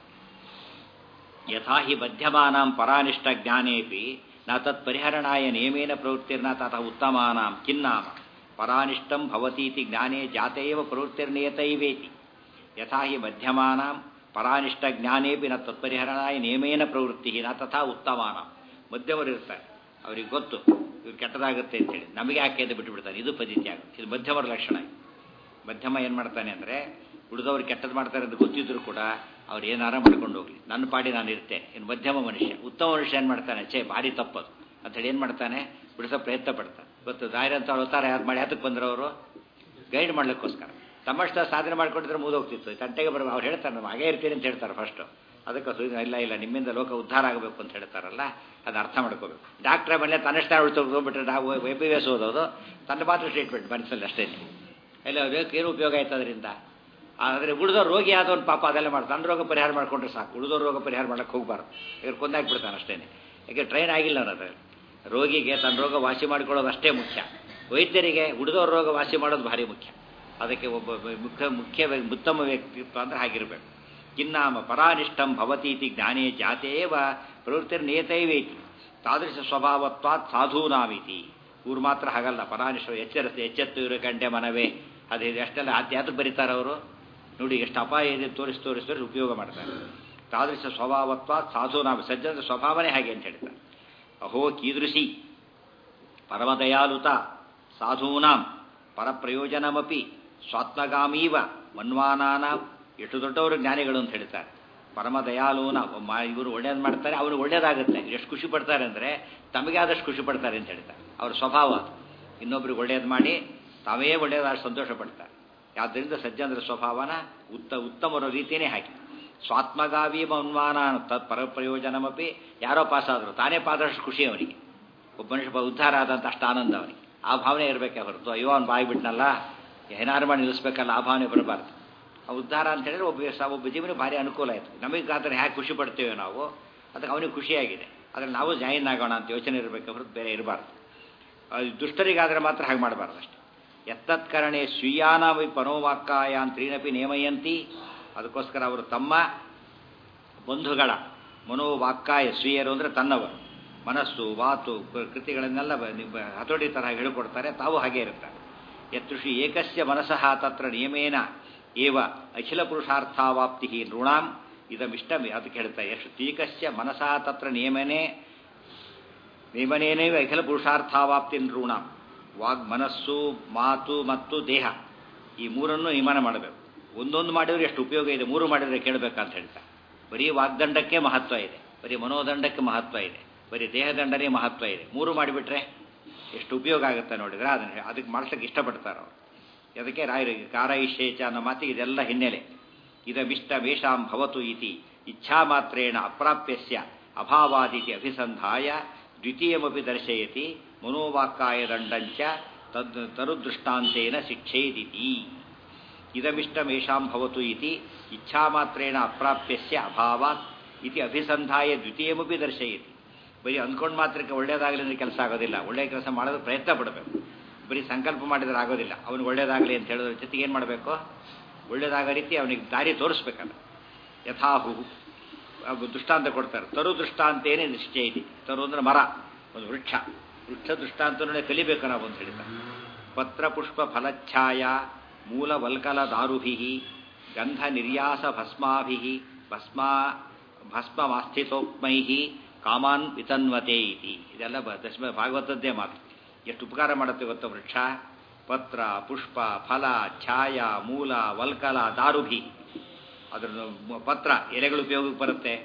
ಯಥಾ ಹಿ ಮಧ್ಯಮಾನಾಂ ಪರಾನಿಷ್ಠ ಜ್ಞಾನೇಪಿ ನ ತತ್ ಪರಿಹರಣಾಯ ನೇಮೇನ ಪ್ರವೃತ್ತಿರ್ನ ತತಃ ಉತ್ತಮಾನಾಂ ಕಿನ್ನಾಮ ಪರಾನಿಷ್ಠಂ ಭವತೀತಿ ಜ್ಞಾನೇ ಜಾತೇವ ಪ್ರವೃತ್ತಿರ್ನಿಯತೈವೇತಿ ಯಥಾ ಹಿ ಮಧ್ಯಮಾನಾಂ ಪರಾನಿಷ್ಠ ಜ್ಞಾನೇಪಿ ನ ತತ್ಪರಿಹರಣಾಯ ನೇಮೇನ ಪ್ರವೃತ್ತಿ ನ ತಥಾ ಉತ್ತಮಾನಾಂ ಮಧ್ಯಮರು ಇರ್ತಾರೆ ಅವ್ರಿಗೆ ಗೊತ್ತು ಇವ್ರು ಕೆಟ್ಟದಾಗುತ್ತೆ ಅಂತೇಳಿ ನಮಗೆ ಯಾಕೆ ಅಂತ ಬಿಟ್ಟುಬಿಡ್ತಾರೆ ಇದು ಪದ್ಧತಿ ಆಗುತ್ತೆ ಇದು ಮಧ್ಯಮರ ಲಕ್ಷಣ ಇದು. ಮಧ್ಯಮ ಏನು ಮಾಡ್ತಾನೆ ಅಂದರೆ ಉಳಿದವ್ರು ಕೆಟ್ಟದ್ದು ಮಾಡ್ತಾರೆ ಅಂತ ಗೊತ್ತಿದ್ರು ಕೂಡ ಅವ್ರು ಏನಾರ ಮಾಡ್ಕೊಂಡು ಹೋಗ್ಲಿ ನನ್ನ ಪಾಡಿ ನಾನು ಇರ್ತೇನೆ ಇನ್ನು ಮಧ್ಯಮ ಮನುಷ್ಯ ಉತ್ತಮ ಮನುಷ್ಯ ಏನು ಮಾಡ್ತಾನೆ ಛೇ ಭಾರಿ ತಪ್ಪದು ಅಂತೇಳಿ ಏನು ಮಾಡ್ತಾನೆ ಬಿಡಿಸೋ ಪ್ರಯತ್ನ ಪಡ್ತಾನೆ ಇವತ್ತು ದಾರಿ ಅಂತ ಅವತಾರ ಯಾರು ಮಾಡಿ ಯಾತಕ್ಕೆ ಬಂದ್ರು ಅವರು ಗೈಡ್ ಮಾಡ್ಲಿಕ್ಕೋಸ್ಕರ ತಮ್ಮಷ್ಟ ಸಾಧನೆ ಮಾಡ್ಕೊಂಡಿದ್ರೆ ಮುಗಿದೋಗ್ತಿತ್ತು ತಂಟೆಗೆ ಬರೋ ಅವ್ರು ಹೇಳ್ತಾರೆ ನಾನು ಹಾಗೇ ಇರ್ತೀನಿ ಅಂತ ಹೇಳ್ತಾರೆ ಫಸ್ಟು ಅದಕ್ಕೆ ಸು- ಇಲ್ಲ ಇಲ್ಲ ನಿಮ್ಮಿಂದ ಲೋಕ ಉದ್ಧಾರ ಆಗಬೇಕು ಅಂತ ಹೇಳ್ತಾರಲ್ಲ ಅದು ಅರ್ಥ ಮಾಡ್ಕೋಬೇಕು ಡಾಕ್ಟ್ರ ಮನೆ ತನ್ನಷ್ಟೇ ಉಳ್ತೋಗ್ಬಿಟ್ರೆ ನಾವು ಎ ಬಿ ಎಸ್ ಓದೋದು ತನ್ನ ಮಾತ್ರ ಟ್ರೀಟ್ಮೆಂಟ್ ಮನಸ್ಸಲ್ಲಿ ಅಷ್ಟೇ ಎಲ್ಲ ಅದಕ್ಕೆ ಏನು ಉಪಯೋಗ ಆಯ್ತು ಅದರಿಂದ ಆದರೆ ಉಳಿದೋ ರೋಗಿ ಆದವನು ಪಾಪ ಅದೆಲ್ಲ ಮಾಡ್ತಾನೆ ತನ್ನ ರೋಗ ಪರಿಹಾರ ಮಾಡ್ಕೊಂಡ್ರೆ ಸಾಕು ಉಳಿದೋ ರೋಗ ಪರಿಹಾರ ಮಾಡಕ್ಕೆ ಹೋಗ್ಬಾರ್ದು ಇವ್ರು ಕೊಂದಾಕ್ಬಿಡ್ತಾನೆ ಅಷ್ಟೇ ಯಾಕೆ ಟ್ರೈನ್ ಆಗಿಲ್ಲ ಅವನು ಅದ್ರಲ್ಲಿ ರೋಗಿಗೆ ತನ್ನ ರೋಗ ವಾಸಿ ಮಾಡ್ಕೊಳ್ಳೋದು ಅಷ್ಟೇ ಮುಖ್ಯ ವೈದ್ಯರಿಗೆ ಉಳಿದವ್ರ ರೋಗ ವಾಸಿ ಮಾಡೋದು ಭಾರಿ ಮುಖ್ಯ ಅದಕ್ಕೆ ಒಬ್ಬ ಒಬ್ಬ ಮುಖ್ಯ ಮುಖ್ಯ ವ್ಯ- ಉತ್ತಮ ವ್ಯಕ್ತಿತ್ವ ಅಂದ್ರೆ ಹಾಗಿರಬೇಕು ಕಿನ್ನಾಮ ಪರಾನಿಷ್ಠಂ ಭವತೀತಿ ಜ್ಞಾನೇ ಜಾತೇವ ಪ್ರವೃತ್ತಿರ್ನೇತೈವೇತಿ ತಾದೃಶ ಸ್ವಭಾವತ್ವಾತ್ ಸಾಧೂನಾಮಿತಿ ಇವ್ರು ಮಾತ್ರ ಹಾಗಲ್ಲ ಪರಾನಿಷ್ಠ ಎಚ್ಚರಿಸಿ ಎಚ್ಚೆತ್ತು ಇರೋ ಗಂಟೆ ಮನವೇ ಅದು ಇದು ಎಷ್ಟೆಲ್ಲ ಆಧ್ಯಾತ್ಮ ಬರೀತಾರೆ ಅವರು ನೋಡಿ ಎಷ್ಟು ಅಪಾಯ ಇದೆ ತೋರಿಸಿ ತೋರಿಸಿ ತೋರಿಸಿ ಉಪಯೋಗ ಮಾಡ್ತಾರೆ ತಾದೃಶ ಸ್ವಭಾವತ್ವಾತ್ ಸಾಧೂನಾಮಿ ಸಜ್ಜನದ ಸ್ವಭಾವನೇ ಹಾಗೆ ಅಂತ ಹೇಳ್ತಾರೆ ಅಹೋ ಕೀದೃಶಿ ಪರಮದಯಾಲುತ ಸಾಧೂನಾಂ ಪರಪ್ರಯೋಜನಮಪಿ ಸ್ವಾತ್ಮಗಾಮೀವ ಮನ್ವಾನಾನಾಂ ಎಷ್ಟು ದೊಡ್ಡವರು ಜ್ಞಾನಿಗಳು ಅಂತ ಹೇಳ್ತಾರೆ ಪರಮ ದಯಾಲುನ ಇವರು ಒಳ್ಳೇದು ಮಾಡ್ತಾರೆ ಅವರು ಒಳ್ಳೇದಾಗುತ್ತೆ ಎಷ್ಟು ಖುಷಿ ಪಡ್ತಾರೆ ಅಂದರೆ ತಮಗೆ ಆದಷ್ಟು ಖುಷಿ ಪಡ್ತಾರೆ ಅಂತ ಹೇಳ್ತಾರೆ ಅವ್ರ ಸ್ವಭಾವ ಅದು. ಇನ್ನೊಬ್ರಿಗೆ ಒಳ್ಳೇದು ಮಾಡಿ ತಾವೇ ಒಳ್ಳೇದಾದ ಸಂತೋಷ ಪಡ್ತಾರೆ ಆದ್ದರಿಂದ ಸಜ್ಜನರ ಸ್ವಭಾವನ ಉತ್ತ ಉತ್ತಮರ ರೀತಿಯೇ ಹಾಕಿ ಸ್ವಾತ್ಮಗಾವಿ ಮನ್ವಾನ ತತ್ ಪರಪ್ರಯೋಜನಮಪಿ ಯಾರೋ ಪಾಸ್ ಆದರು ತಾನೇ ಪಾದಷ್ಟು ಖುಷಿ ಅವನಿಗೆ ಒಬ್ಬ ಮನುಷ್ಯ ಬ- ಉದ್ಧಾರ ಆದಂಥ ಅಷ್ಟು ಆನಂದ ಅವನಿಗೆ ಆ ಭಾವನೆ ಇರಬೇಕೆ ಹೊರತು ಅಯ್ಯೋ ಅವ್ನು ಬಾಯಿ ಬಿಟ್ನಲ್ಲ ಏನಾರು ಮಾಡಿ ನಿಲ್ಲಿಸ್ಬೇಕಲ್ಲ ಆ ಭಾವನೆ ಬರಬಾರ್ದು ಆ ಉದ್ಧಾರ ಅಂತ ಹೇಳಿದ್ರೆ ಒಬ್ಬ ಸ- ಒಬ್ಬ ಜೀವನ ಭಾರಿ ಅನುಕೂಲ ಆಯಿತು ನಮಗೆ ಆದ್ರೆ ಹೇಗೆ ಖುಷಿ ಪಡ್ತೇವೆ ನಾವು ಅದಕ್ಕೆ ಅವನಿಗೆ ಖುಷಿಯಾಗಿದೆ ಆದರೆ ನಾವು ಜಾಯಿನ್ ಆಗೋಣ ಅಂತ ಯೋಚನೆ ಇರಬೇಕೆ ಹೊರತು ಬೇರೆ ಇರಬಾರ್ದು ಅದು ದುಷ್ಟರಿಗಾದರೆ ಮಾತ್ರ ಹಾಗೆ ಮಾಡಬಾರ್ದು ಅಷ್ಟೇ ಎತ್ತತ್ಕರಣೆ ಸ್ವೀಯಾನವಿ ಪನೋವಾಕ್ಕಾಯಾನ್ ತ್ರೀನಪಿ ನೇಮಯಂತಿ ಅದಕ್ಕೋಸ್ಕರ ಅವರು ತಮ್ಮ ಬಂಧುಗಳ ಮನೋವಾಕ್ಕಾಯ ಸ್ವೀಯರು ಅಂದರೆ ತನ್ನವರು ಮನಸ್ಸು ವಾತು ಕೃ- ಕೃತಿಗಳನ್ನೆಲ್ಲ ಬ- ನಿ- ಬ- ಹತೋಟಿ ತರಹ ಹೇಳಿಕೊಡ್ತಾರೆ ತಾವು ಹಾಗೆ ಇರ್ತಾರೆ ಯತ್ತೃಷಿ ಏಕಸ್ಯ ಮನಸಃ ತತ್ರ ನಿಯಮೇನ ಏವ ಅಖಿಲ ಪುರುಷಾರ್ಥಾವಾಪ್ತಿ ನೃಣಾಂ ಇದಮಿಷ್ಟ ಅದಕ್ಕೆ ಹೇಳ್ತಾರೆ ಎಷ್ಟು ತೀಕಸ್ಯ ಮನಸಃ ತತ್ರ ನಿಯಮನೇ ನಿಯಮನೇನೈವ ಅಖಿಲ ಪುರುಷಾರ್ಥಾವಾಪ್ತಿ ನೃಣಾಂ ವಾಗ್ ಮನಸ್ಸು ಮಾತು ಮತ್ತು ದೇಹ ಈ ಮೂರನ್ನು ನಿಯಮನ ಮಾಡಬೇಕು ಒಂದೊಂದು ಮಾಡಿದ್ರೆ ಎಷ್ಟು ಉಪಯೋಗ ಇದೆ ಮೂರು ಮಾಡಿದರೆ ಕೇಳಬೇಕಂತ ಹೇಳ್ತಾರೆ ಬರೀ ವಾಗ್ದಂಡಕ್ಕೆ ಮಹತ್ವ ಇದೆ ಬರೀ ಮನೋದಂಡಕ್ಕೆ ಮಹತ್ವ ಇದೆ ಬರೀ ದೇಹದಂಡನೇ ಮಹತ್ವ ಇದೆ ಮೂರು ಮಾಡಿಬಿಟ್ರೆ ಎಷ್ಟು ಉಪಯೋಗ ಆಗುತ್ತೆ ನೋಡಿದ್ರೆ ಅದನ್ನ ಅದಕ್ಕೆ ಮಾಡ್ಸಕ್ಕೆ ಇಷ್ಟಪಡ್ತಾರೆ ಅವರು ಅದಕ್ಕೆ ರಾಯರಿಗೆ ಕಾರೈಶೇಚ ಅನ್ನೋ ಮಾತಿಗೆ ಇದೆಲ್ಲ ಹಿನ್ನೆಲೆ ಇದಮಿಷ್ಟ ಮೇಷಾಂ ಭವತು ಇತಿ ಇಚ್ಛಾ ಮಾತ್ರೇಣ ಅಪ್ರಾಪ್ಯಸ್ಯ ಅಭಾವಾದಿತಿ ಅಭಿಸಂಧಾಯ ದ್ವಿತೀಯಮಪಿ ದರ್ಶಯತಿ ಮನೋವಾಕ್ಕಾಯ ದಂಡಂಚ ತದ್ ತರುದೃಷ್ಟಾಂತೇನ ಶಿಕ್ಷೇದಿತಿ ಇದಮಿಷ್ಟಮೇಷಾಂ ಭವತು ಇತಿ ಇಚ್ಛಾಮಾತ್ರೇಣ ಅಪ್ರಾಪ್ಯಸ್ಯ ಅಭಾವಾತ್ ಇತಿ ಅಭಿಸಂಧಾಯ ದ್ವಿತೀಯಮಪಿ ದರ್ಶಯತಿ ಬರೀ ಅಂದ್ಕೊಂಡು ಮಾತ್ರಕ್ಕೆ ಒಳ್ಳೇದಾಗಲಿ ಅಂದ್ರೆ ಕೆಲಸ ಆಗೋದಿಲ್ಲ ಒಳ್ಳೆಯ ಕೆಲಸ ಮಾಡೋದು ಪ್ರಯತ್ನ ಪಡಬೇಕು ಬರೀ ಸಂಕಲ್ಪ ಮಾಡಿದ್ರೆ ಆಗೋದಿಲ್ಲ ಅವನಿಗೆ ಒಳ್ಳೇದಾಗಲಿ ಅಂತ ಹೇಳೋದ್ರ ಜೊತೆಗೆ ಏನು ಮಾಡಬೇಕು ಒಳ್ಳೇದಾಗೋ ರೀತಿ ಅವನಿಗೆ ದಾರಿ ತೋರಿಸ್ಬೇಕಲ್ಲ ಯಥಾಹು ಅವು ದೃಷ್ಟಾಂತ ಕೊಡ್ತಾರೆ ತರು ದೃಷ್ಟಾಂತೇನೆ ನಿಶ್ಚಯ ಇದೆ ತರು ಅಂದ್ರೆ ಮರ ಒಂದು ವೃಕ್ಷ ವೃಕ್ಷ ದೃಷ್ಟಾಂತನೇ ಕಲಿಬೇಕು ನಾವು ಅಂತ ಹೇಳ್ತಾರೆ ಪತ್ರ ಪುಷ್ಪ ಫಲಚ್ಛಾಯ ಮೂಲ ವಲ್ಕಲ ದಾರುಭಿ ಗಂಧ ನಿರ್ಯಾಸ ಭಸ್ಮಾಭಿ ಭಸ್ಮಾ ಭಸ್ಮಮಾಸ್ಥಿತೋಕ್ಮೈ ಕಾಮಾನ್ ವಿತನ್ವತೆ ಇತಿ ಇದೆಲ್ಲ ಬ- ದಶಮ ಭಾಗವತದ್ದೇ ಮಾತು ಎಷ್ಟು ಉಪಕಾರ ಮಾಡುತ್ತೆ ಗೊತ್ತಾ ವೃಕ್ಷ ಪತ್ರ ಪುಷ್ಪ ಫಲ ಛಾಯ ಮೂಲ ವಲ್ಕಲ ದಾರುಭಿ ಅದ್ರ ಮ- ಪತ್ರ ಎಲೆಗಳು ಉಪಯೋಗಕ್ಕೆ ಬರುತ್ತೆ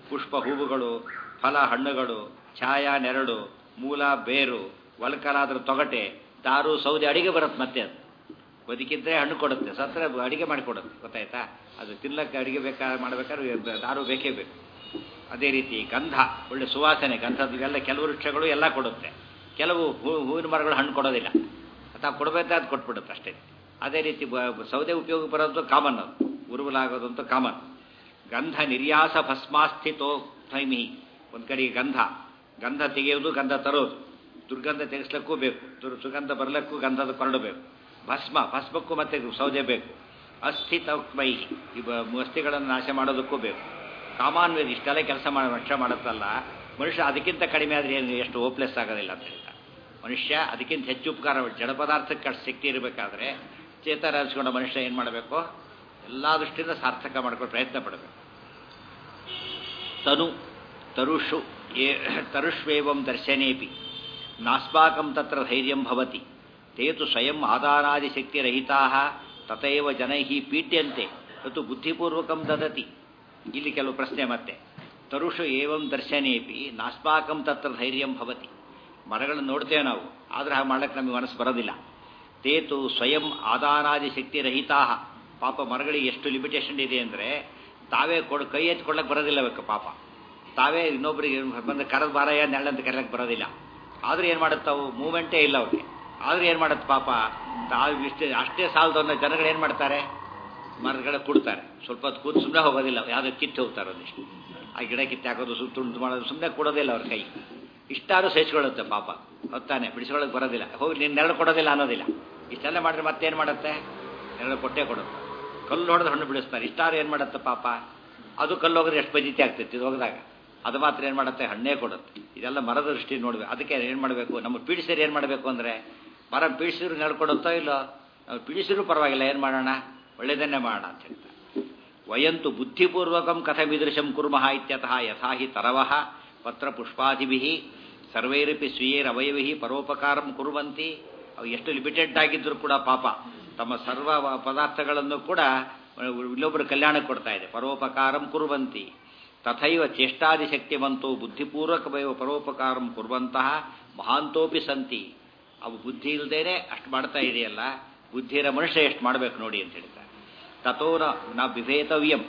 ಪುಷ್ಪ ಹೂವುಗಳು ಫಲ ಹಣ್ಣುಗಳು ಛಾಯಾ ನೆರಳು ಮೂಲ ಬೇರು ಒಲಕಲಾದ್ರ ತೊಗಟೆ ದಾರು ಸೌದೆ ಅಡಿಗೆ ಬರುತ್ತೆ ಮತ್ತೆ ಅದು ಬದುಕಿದ್ರೆ ಹಣ್ಣು ಕೊಡುತ್ತೆ ಸತ್ರ ಅಡಿಗೆ ಮಾಡಿಕೊಡುತ್ತೆ ಗೊತ್ತಾಯ್ತಾ ಅದು ತಿನ್ನಕ್ಕೆ ಅಡಿಗೆ ಬೇಕಾ ಮಾಡ್ಬೇಕಾದ್ರೆ ದಾರು ಬೇಕೇ ಬೇಕು ಅದೇ ರೀತಿ ಗಂಧ ಒಳ್ಳೆ ಸುವಾಸನೆ ಗಂಧದ ಇವೆಲ್ಲ ಕೆಲವು ವೃಕ್ಷಗಳು ಎಲ್ಲ ಕೊಡುತ್ತೆ ಕೆಲವು ಹೂ ಹೂವಿನ ಮರಗಳು ಹಣ್ಣು ಕೊಡೋದಿಲ್ಲ ಅಥವಾ ಕೊಡಬೇಕಾದ ಕೊಟ್ಬಿಡುತ್ತೆ ಅಷ್ಟೇ ಅದೇ ರೀತಿ ಬ- ಸೌದೆ ಉಪಯೋಗ ಬರೋದು ಕಾಮನ್ ಅದು ಉರುವಲಾಗೋದಂತೂ ಕಾಮನ್ ಗಂಧ ನಿರ್ಯಾಸ ಭಸ್ಮಾಸ್ಥಿತೋ ಥೈಮಿ ಒಂದು ಕಡೆಗೆ ಗಂಧ ಗಂಧ ತೆಗೆಯೋದು ಗಂಧ ತರೋದು ದುರ್ಗಂಧ ತೆಗೆಸ್ಲಿಕ್ಕೂ ಬೇಕು ದುರ್ ಸುಗಂಧ ಬರಲಿಕ್ಕೂ ಗಂಧದ ಕೊರಡು ಬೇಕು ಭಸ್ಮ ಭಸ್ಮಕ್ಕೂ ಮತ್ತೆ ಸೌದೆ ಬೇಕು ಅಸ್ಥಿತಮೈ ಈ ಬ- ಅಸ್ಥಿಗಳನ್ನು ನಾಶ ಮಾಡೋದಕ್ಕೂ ಬೇಕು ಕಾಮಾನ್ವೇದ ಇಷ್ಟೆಲ್ಲ ಕೆಲಸ ಮಾಡಿ ರಕ್ಷ ಮಾಡುತ್ತಲ್ಲ ಮನುಷ್ಯ ಅದಕ್ಕಿಂತ ಕಡಿಮೆ ಆದರೆ ಏನು ಎಷ್ಟು ಹೋಪ್ಲೆಸ್ ಆಗೋದಿಲ್ಲ ಅಂತ ಹೇಳ್ತಾರೆ ಮನುಷ್ಯ ಅದಕ್ಕಿಂತ ಹೆಚ್ಚು ಉಪಕಾರ ಜಡ ಪದಾರ್ಥಕ್ಕೆ ಅಷ್ಟು ಶಕ್ತಿ ಇರಬೇಕಾದ್ರೆ ಚೇತರಿಸ್ಕೊಂಡ ಮನುಷ್ಯ ಏನು ಮಾಡಬೇಕು ಎಲ್ಲ ದೃಷ್ಟಿಯಿಂದ ಸಾರ್ಥಕ ಮಾಡ್ಕೊಂಡು ಪ್ರಯತ್ನ ಪಡಬೇಕು ತನು ತರುಷು ಏ ತರುಷ್ವೇವಂ ದರ್ಶನೇಪಿ ನಾಸ್ಮಾಕಂ ತತ್ರ ಧೈರ್ಯಂ ಭವತಿ ತೇ ತು ಸ್ವಯಂ ಆದಾನಾದಿಶಕ್ತಿರಹಿತಾ ತಥೈವ ಜನೈ ಪೀಡ್ಯಂತೆ ತತ್ತು ಬುದ್ಧಿಪೂರ್ವಕಂ ದದತಿ ಇಲ್ಲಿ ಕೆಲವು ಪ್ರಶ್ನೆ ಮತ್ತೆ ತರುಷು ಏವಂ ದರ್ಶನೇಪಿ ನಾಸ್ಮಾಕಂ ತತ್ರ ಧೈರ್ಯಂ ಭವತಿ ಮರಗಳನ್ನು ನೋಡ್ತೇವೆ ನಾವು ಆದರೆ ಹಾಗೆ ಮಾಡ್ಲಿಕ್ಕೆ ನಮಗೆ ಮನಸ್ಸು ಬರೋದಿಲ್ಲ ತೇತು ಸ್ವಯಂ ಆದಾನಾದಿ ಶಕ್ತಿ ರಹಿತಾ ಪಾಪ ಮರಗಳಿಗೆ ಎಷ್ಟು ಲಿಮಿಟೇಷನ್ ಇದೆ ಅಂದರೆ ತಾವೇ ಕೊಡ್ ಕೈ ಎತ್ಕೊಳ್ಳಕ್ಕೆ ಬರೋದಿಲ್ಲ ಬೇಕು ಪಾಪ ತಾವೇ ಇನ್ನೊಬ್ಬರಿಗೆ ಬಂದು ಕರೆದು ಬಾರಯ್ಯ ನೆಳ್ಳಂತ ಕರೆಯಕ್ಕೆ ಬರೋದಿಲ್ಲ ಆದ್ರೆ ಏನು ಮಾಡುತ್ತಾವು ಮೂಮೆಂಟೇ ಇಲ್ಲ ಅವ್ರಿಗೆ ಆದ್ರೆ ಏನು ಮಾಡುತ್ತೆ ಪಾಪ ತಾವು ಇಷ್ಟೇ ಅಷ್ಟೇ ಸಾಲದವನ್ನ ಜನಗಳು ಏನು ಮಾಡ್ತಾರೆ ಮರಗಳ ಕೊಡ್ತಾರೆ ಸ್ವಲ್ಪ ಹೊತ್ತು ಕೂತು ಸುಮ್ಮನೆ ಹೋಗೋದಿಲ್ಲ ಯಾವುದೋ ಕಿತ್ತು ಹೋಗ್ತಾರೆ ಒಂದಿಷ್ಟು ಆ ಗಿಡ ಕಿತ್ತು ಹಾಕೋದು ಸುತ್ತ ತುಂಡು ಮಾಡೋದು ಸುಮ್ಮನೆ ಕೊಡೋದಿಲ್ಲ ಅವ್ರ ಕೈ ಇಷ್ಟಾರು ಸಹಿಸ್ಕೊಳ್ಳುತ್ತೆ ಪಾಪ ಹೊತ್ತಾನೆ ಬಿಡಿಸ್ಕೊಳ್ಳೋಕೆ ಬರೋದಿಲ್ಲ ಹೋಗಿ ನೀನು ನೆರಳು ಕೊಡೋದಿಲ್ಲ ಅನ್ನೋದಿಲ್ಲ ಇಷ್ಟೆಲ್ಲ ಮಾಡಿದ್ರೆ ಮತ್ತೇನು ಮಾಡುತ್ತೆ ನೆರಳು ಕೊಟ್ಟೇ ಕೊಡುತ್ತೆ ಕಲ್ಲು ಹೊಡೆದು ಹಣ್ಣು ಬಿಡಿಸ್ತಾರೆ ಇಷ್ಟಾರು ಏನು ಮಾಡುತ್ತೆ ಪಾಪ ಅದು ಕಲ್ಲು ಹೋಗಿದ್ರೆ ಎಷ್ಟು ಪಜಿತಿ ಆಗ್ತೈತಿ ಇದು ಹೋಗಿದಾಗ ಅದು ಮಾತ್ರ ಏನು ಮಾಡುತ್ತೆ ಹಣ್ಣೇ ಕೊಡುತ್ತೆ ಇದೆಲ್ಲ ಮರದ ದೃಷ್ಟಿ ನೋಡ್ಬೇಕು ಅದಕ್ಕೆ ಏನು ಮಾಡಬೇಕು ನಮ್ಮ ಪೀಡಿಸಿರು ಏನು ಮಾಡಬೇಕು ಅಂದರೆ ಮರ ಪೀಡಿಸಿದ್ರು ನಡ್ಕೊಡುತ್ತೋ ಇಲ್ಲೋ ನಾವು ಪೀಡಿಸಿದ್ರು ಪರವಾಗಿಲ್ಲ ಏನು ಮಾಡೋಣ ಒಳ್ಳೆಯದನ್ನೇ ಮಾಡೋಣ ಅಂತ ಹೇಳ್ತಾರೆ ವಯಂತು ಬುದ್ಧಿಪೂರ್ವಕಂ ಕಥಮಿದೃಶಂ ಕುರ್ಮಃ ಇತ್ಯತಃ ಯಥಾ ಹಿ ತರವಃ ಪತ್ರಪುಷ್ಪಾದಿಭಿ ಸರ್ವೈರಪಿ ಸ್ವೀಯರವಯವೈ ಪರೋಪಕಾರಂ ಕುರುವಂತಿ ಅವು ಎಷ್ಟು ಲಿಮಿಟೆಡ್ ಆಗಿದ್ದರೂ ಕೂಡ ಪಾಪ ತಮ್ಮ ಸರ್ವ ಪದಾರ್ಥಗಳನ್ನು ಕೂಡ ಇಲ್ಲೊಬ್ಬರು ಕಲ್ಯಾಣಕ್ಕೆ ಕೊಡ್ತಾ ಇದೆ ಪರೋಪಕಾರಂ ಕುರುವಂತಿ ತಥೈವ ಚೇಷ್ಟಾದಿ ಶಕ್ತಿವಂತೋ ಬುದ್ಧಿಪೂರ್ವಕವೈವ ಪರೋಪಕಾರಂ ಕುರುವಂತಹ ಮಹಾಂತೋಪಿ ಸಂತಿ ಅವು ಬುದ್ಧಿ ಇಲ್ಲದೇನೆ ಅಷ್ಟು ಮಾಡ್ತಾ ಇದೆಯಲ್ಲ ಬುದ್ಧಿರ ಮನುಷ್ಯ ಎಷ್ಟು ಮಾಡಬೇಕು ನೋಡಿ ಅಂತ ಹೇಳ್ತಾರೆ ತಥೋ ನ ವಿಭೇತವ್ಯಂ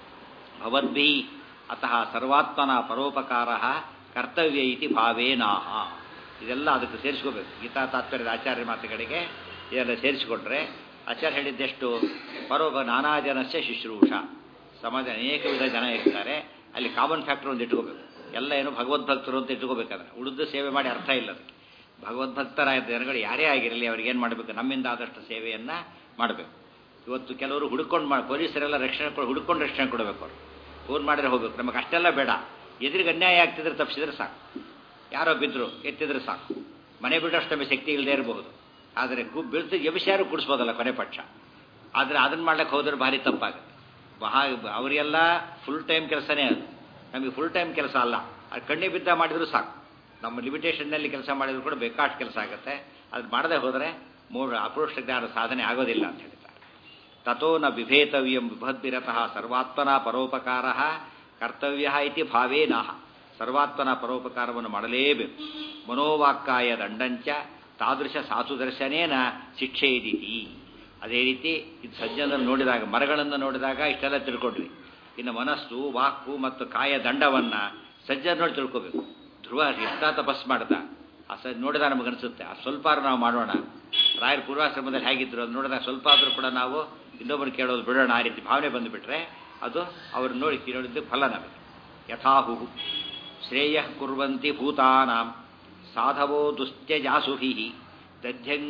ಭವದ್ಭಿ ಅತಃ ಸರ್ವಾತ್ಮನ ಪರೋಪಕಾರ ಕರ್ತವ್ಯ ಇತಿ ಭಾವೇನಾಹ ಇದೆಲ್ಲ ಅದಕ್ಕೆ ಸೇರಿಸ್ಕೋಬೇಕು ಗೀತಾ ತಾತ್ಪರ್ಯದ ಆಚಾರ್ಯ ಮಾತುಗಳಿಗೆ ಇದೆಲ್ಲ ಸೇರಿಸಿಕೊಂಡ್ರೆ ಆಚಾರ್ಯ ಹೇಳಿದ್ದೆಷ್ಟು ಪರೋಪ ನಾನಾ ಜನಸ್ಯ ಶುಶ್ರೂಷ ಸಮಾಜ ಅನೇಕ ವಿಧ ಜನ ಇರ್ತಾರೆ ಅಲ್ಲಿ ಕಾಮನ್ ಫ್ಯಾಕ್ಟರ್ ಒಂದು ಇಟ್ಕೋಬೇಕು ಎಲ್ಲ ಏನು ಭಗವದ್ಭಕ್ತರು ಅಂತ ಇಟ್ಕೋಬೇಕಾದ್ರೆ ಉಳಿದು ಸೇವೆ ಮಾಡಿ ಅರ್ಥ ಇಲ್ಲ ಅದಕ್ಕೆ ಭಗವದ್ಭಕ್ತರಾದ ಜನಗಳು ಯಾರೇ ಆಗಿರಲಿ ಅವ್ರಿಗೆ ಏನು ಮಾಡಬೇಕು ನಮ್ಮಿಂದ ಆದಷ್ಟು ಸೇವೆಯನ್ನು ಮಾಡಬೇಕು ಇವತ್ತು ಕೆಲವರು ಹುಡ್ಕೊಂಡು ಮಾಡಿ ಪೊಲೀಸರೆಲ್ಲ ರಕ್ಷಣೆ ಕೊಡು ಹುಡ್ಕೊಂಡು ರಕ್ಷಣೆ ಕೊಡಬೇಕು ಅವರು ಫೋನ್ ಮಾಡಿದ್ರೆ ಹೋಗ್ಬೇಕು ನಮಗೆ ಅಷ್ಟೆಲ್ಲ ಬೇಡ ಎದುರಿಗೆ ಅನ್ಯಾಯ ಆಗ್ತಿದ್ರೆ ತಪ್ಪಿಸಿದ್ರೆ ಸಾಕು ಯಾರೋ ಬಿದ್ದರು ಎತ್ತಿದ್ರೆ ಸಾಕು ಮನೆ ಬಿಡೋಷ್ಟು ನಮಗೆ ಶಕ್ತಿ ಇಲ್ಲದೆ ಇರಬಹುದು ಆದರೆ ಕು ಬೀಳ್ತು ಎಬಿಸಾರು ಕುಡಿಸ್ಬೋದಲ್ಲ ಕೊನೆ ಪಕ್ಷ ಆದರೆ ಅದನ್ನು ಮಾಡ್ಲಿಕ್ಕೆ ಹೋದ್ರೆ ಭಾರಿ ತಪ್ಪಾಗುತ್ತೆ ಬಹಾ ಅವರಿಗೆಲ್ಲ ಫುಲ್ ಟೈಮ್ ಕೆಲಸನೇ ಅದು ನಮಗೆ ಫುಲ್ ಟೈಮ್ ಕೆಲಸ ಅಲ್ಲ ಅದು ಕಣ್ಣಿ ಬಿದ್ದ ಮಾಡಿದ್ರು ಸಾಕು ನಮ್ಮ ಲಿಮಿಟೇಷನ್ನಲ್ಲಿ ಕೆಲಸ ಮಾಡಿದ್ರು ಕೂಡ ಬೇಕಾಷ್ಟು ಕೆಲಸ ಆಗುತ್ತೆ ಅದು ಮಾಡದೆ ಹೋದರೆ ಮೂರು ಅಪೃಷ್ಟ ಜ್ಞಾನ ಸಾಧನೆ ಆಗೋದಿಲ್ಲ ಅಂತ ಹೇಳ್ತಾರೆ ತಥೋ ನ ಬಿಭೇತವ್ಯಂ ವಿಭದ್ಭಿರತಃ ಸರ್ವಾತ್ಮನ ಪರೋಪಕಾರ ಕರ್ತವ್ಯ ಇತಿ ಭಾವೇನಃ ಸರ್ವಾತ್ಮನ ಪರೋಪಕಾರವನ್ನು ಮಾಡಲೇಬೇಕು ಮನೋವಾಕ್ಕಾಯ ದಂಡಂಚ ತಾದೃಶ ಸಾಸುದರ್ಶನೇನ ಶಿಕ್ಷೆ ಇದ್ದೀತಿ ಅದೇ ರೀತಿ ಇದು ಸಜ್ಜನನ್ನು ನೋಡಿದಾಗ ಮರಗಳನ್ನು ನೋಡಿದಾಗ ಇಷ್ಟೆಲ್ಲ ತಿಳ್ಕೊಂಡ್ರಿ ಇನ್ನು ಮನಸ್ಸು ವಾಕು ಮತ್ತು ಕಾಯ ದಂಡವನ್ನು ಸಜ್ಜನ ನೋಡಿ ತಿಳ್ಕೋಬೇಕು ಧ್ರುವ ಎಂಥ ತಪಸ್ ಮಾಡ್ದ ಆ ಸ ನೋಡಿದಾಗ ನಮಗನ್ಸುತ್ತೆ ಆ ಸ್ವಲ್ಪ ನಾವು ಮಾಡೋಣ ರಾಯರ ಪೂರ್ವಾಶ್ರಮದಲ್ಲಿ ಹೇಗಿದ್ರು ಅದು ನೋಡಿದಾಗ ಸ್ವಲ್ಪ ಆದರೂ ಕೂಡ ನಾವು ಇನ್ನೊಬ್ಬರು ಕೇಳೋದು ಬಿಡೋಣ ಆ ರೀತಿ ಭಾವನೆ ಬಂದುಬಿಟ್ರೆ ಅದು ಅವ್ರು ನೋಡಿ ನೋಡಿದ್ದು ಫಲ ನಮಗೆ ಯಥಾಹು ಶ್ರೇಯ ಕುರ್ವಂತಿ ಭೂತಾನಾಂ ಸಾಧವೋ ದುಸ್ತ್ಯಜಾಸುಭಿ ದಧ್ಯಂ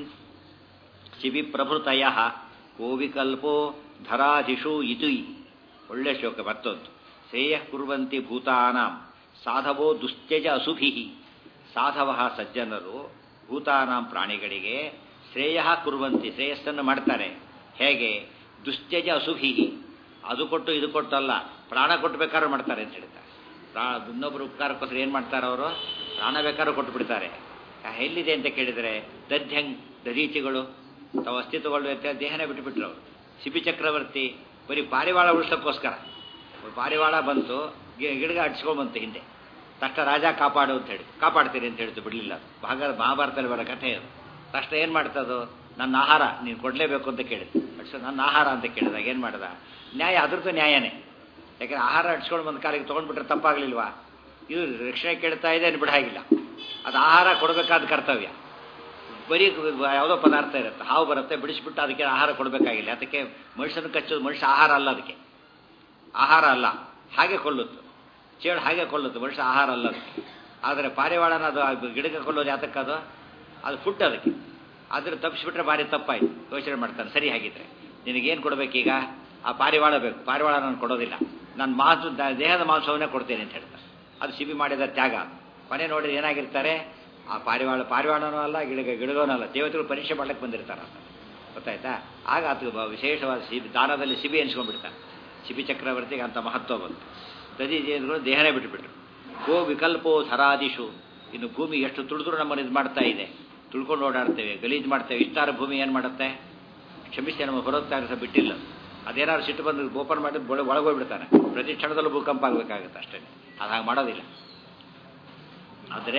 ಶಿವಿ ಪ್ರಭೃತಯ ಕೋವಿಕಲ್ಪೋ ಧರಾಧಿಷು ಇತುಯಿ ಒಳ್ಳೆ ಶ್ಲೋಕ ಮತ್ತೊಂದು ಶ್ರೇಯ ಕುರ್ವಂತಿ ಭೂತಾನಾಂ ಸಾಧವೋ ದುಸ್ತ್ಯಜ ಅಸುಭಿ ಸಾಧವ ಸಜ್ಜನರು ಭೂತಾನಾಂ ಪ್ರಾಣಿಗಳಿಗೆ ಶ್ರೇಯ ಕುರುವಂತಿ ಶ್ರೇಯಸ್ಸನ್ನು ಮಾಡ್ತಾರೆ ಹೇಗೆ ದುಸ್ತ್ಯಜ ಅಸುಭಿ ಅದು ಕೊಟ್ಟು ಇದು ಕೊಟ್ಟು ಅಲ್ಲ ಪ್ರಾಣ ಕೊಟ್ಟು ಬೇಕಾದ್ರೂ ಮಾಡ್ತಾರೆ ಅಂತ ಹೇಳ್ತಾರೆ ಪ್ರಾ ಇನ್ನೊಬ್ಬರು ಉಪಕಾರಕ್ಕೋಸ್ಕರ ಏನು ಮಾಡ್ತಾರೆ ಅವರು ಪ್ರಾಣ ಬೇಕಾದ್ರೂ ಕೊಟ್ಟು ಬಿಡ್ತಾರೆ ಎಲ್ಲಿದೆ ಅಂತ ಕೇಳಿದರೆ ದಧ್ಯಂಗ್ ದದೀಚಿಗಳು ತಾವು ಅಸ್ತಿತ್ವಗಳು ದೇಹನೇ ಬಿಟ್ಟುಬಿಟ್ರು ಅವರು ಶಿಬಿ ಚಕ್ರವರ್ತಿ ಬರೀ ಪಾರಿವಾಳ ಉಳಿಸೋಕ್ಕೋಸ್ಕರ ಪಾರಿವಾಳ ಬಂತು ಗಿ- ಗಿಡಗ ಅಡ್ಸ್ಕೊಂಬಂತು ಹಿಂದೆ ತಕ್ಷಣ ರಾಜ ಕಾಪಾಡು ಅಂತ ಹೇಳಿ ಕಾಪಾಡ್ತೀನಿ ಅಂತ ಹೇಳ್ತು ಬಿಡಲಿಲ್ಲ ಭಾಗ ಮಹಾಭಾರತದಲ್ಲಿ ಬರೋ ಕಥೆ ಅದು ತಕ್ಷಣ ಏನು ಮಾಡ್ತದು ನನ್ನ ಆಹಾರ ನೀನು ಕೊಡಲೇಬೇಕು ಅಂತ ಕೇಳಿದ್ದು ಅಡ್ಸೋ ನನ್ನ ಆಹಾರ ಅಂತ ಕೇಳಿದಾಗ ಏನು ಮಾಡ್ದ ನ್ಯಾಯ ಅದ್ರದ್ದು ನ್ಯಾಯನೇ ಯಾಕಂದ್ರೆ ಆಹಾರ ಅಡ್ಸ್ಕೊಂಡು ಬಂದ ಕಾಲಿಗೆ ತೊಗೊಂಡ್ಬಿಟ್ರೆ ತಪ್ಪಾಗಲಿಲ್ವಾ ಇದು ರಕ್ಷಣೆ ಕೇಳ್ತಾ ಇದೆ ಬಿಡ ಹಾಗಿಲ್ಲ ಅದು ಆಹಾರ ಕೊಡಬೇಕಾದ ಕರ್ತವ್ಯ ಬರೀ ಯಾವುದೋ ಪದಾರ್ಥ ಇರುತ್ತೆ ಹಾವು ಬರುತ್ತೆ ಬಿಡಿಸ್ಬಿಟ್ಟು ಅದಕ್ಕೆ ಆಹಾರ ಕೊಡಬೇಕಾಗಿಲ್ಲ ಅದಕ್ಕೆ ಮನುಷ್ಯನ ಕಚ್ಚೋದು ಮನುಷ್ಯ ಆಹಾರ ಅಲ್ಲ ಅದಕ್ಕೆ ಆಹಾರ ಅಲ್ಲ ಹಾಗೆ ಕೊಲ್ಲುತ್ತೆ ಚೇಳು ಹಾಗೆ ಕೊಲ್ಲುತ್ತೆ ಮನುಷ್ಯ ಆಹಾರ ಅಲ್ಲ ಅದಕ್ಕೆ ಆದರೆ ಪಾರಿವಾಳನ ಅದು ಆ ಗಿಡಕ್ಕೆ ಕೊಲ್ಲೋದು ಯಾತಕ್ಕದು ಅದು ಫುಡ್ ಅದಕ್ಕೆ ಅದ್ರ ತಪ್ಪಿಸ್ಬಿಟ್ರೆ ಭಾರಿ ತಪ್ಪಾಯ್ತು ಯೋಚನೆ ಮಾಡ್ತಾನೆ ಸರಿ ಹಾಗಿದ್ರೆ ನಿನಗೇನು ಕೊಡಬೇಕೀಗ ಆ ಪಾರಿವಾಳ ಬೇಕು ಪಾರಿವಾಳ ನಾನು ಕೊಡೋದಿಲ್ಲ ನಾನು ಮಾಂಸ ದೇಹದ ಮಾಂಸವನ್ನೇ ಕೊಡ್ತೇನೆ ಅಂತ ಹೇಳ್ತಾರೆ ಅದು ಶಿಬಿ ಮಾಡಿದ ತ್ಯಾಗ ಕೊನೆ ನೋಡಿದ್ರೆ ಏನಾಗಿರ್ತಾರೆ ಆ ಪಾರಿವಾಳ ಪಾರಿವಾಳನೂ ಅಲ್ಲ ಗಿಡಗ ಗಿಡಗೋನೂ ಅಲ್ಲ ದೇವತೆಗಳು ಪರೀಕ್ಷೆ ಮಾಡ್ಲಿಕ್ಕೆ ಬಂದಿರ್ತಾರೆ ಅಂತ ಗೊತ್ತಾಯ್ತಾ ಆಗ ಅದು ಬ- ವಿಶೇಷವಾದ ಶಿಬಿ ದಾನದಲ್ಲಿ ಶಿಬಿ ಎನ್ಸ್ಕೊಂಡ್ಬಿಡ್ತಾನೆ ಶಿಬಿ ಚಕ್ರವರ್ತಿಗೆ ಅಂತ ಮಹತ್ವ ಬಂತು ತದಿ ಜೇನುಗಳು ದೇಹನೇ ಬಿಟ್ಟುಬಿಟ್ರು ಗೋ ವಿಕಲ್ಪೋ ಧರಾದಿಶು ಇನ್ನು ಭೂಮಿ ಎಷ್ಟು ತುಳಿದ್ರು ನಮ್ಮನ್ನು ಇದು ಮಾಡ್ತಾ ಇದೆ ತುಳ್ಕೊಂಡು ಓಡಾಡ್ತೇವೆ ಗಲೀಜು ಮಾಡ್ತೇವೆ ಇಷ್ಟಾರ ಭೂಮಿ ಏನು ಮಾಡುತ್ತೆ ಕ್ಷಮಿಸಿ ನಮ್ಮ ಬರೋತ್ತಾಗ ಬಿಟ್ಟಿಲ್ಲ ಅದೇನಾದ್ರು ಸಿಟ್ಟು ಬಂದು ಓಪನ್ ಮಾಡಿ ಒಳ ಒಳಗೋಗ್ಬಿಡ್ತಾನೆ ಪ್ರತಿ ಕ್ಷಣದಲ್ಲೂ ಭೂಕಂಪ ಆಗಬೇಕಾಗುತ್ತೆ ಅಷ್ಟೇ ಅದು ಹಾಗೆ ಮಾಡೋದಿಲ್ಲ ಆದರೆ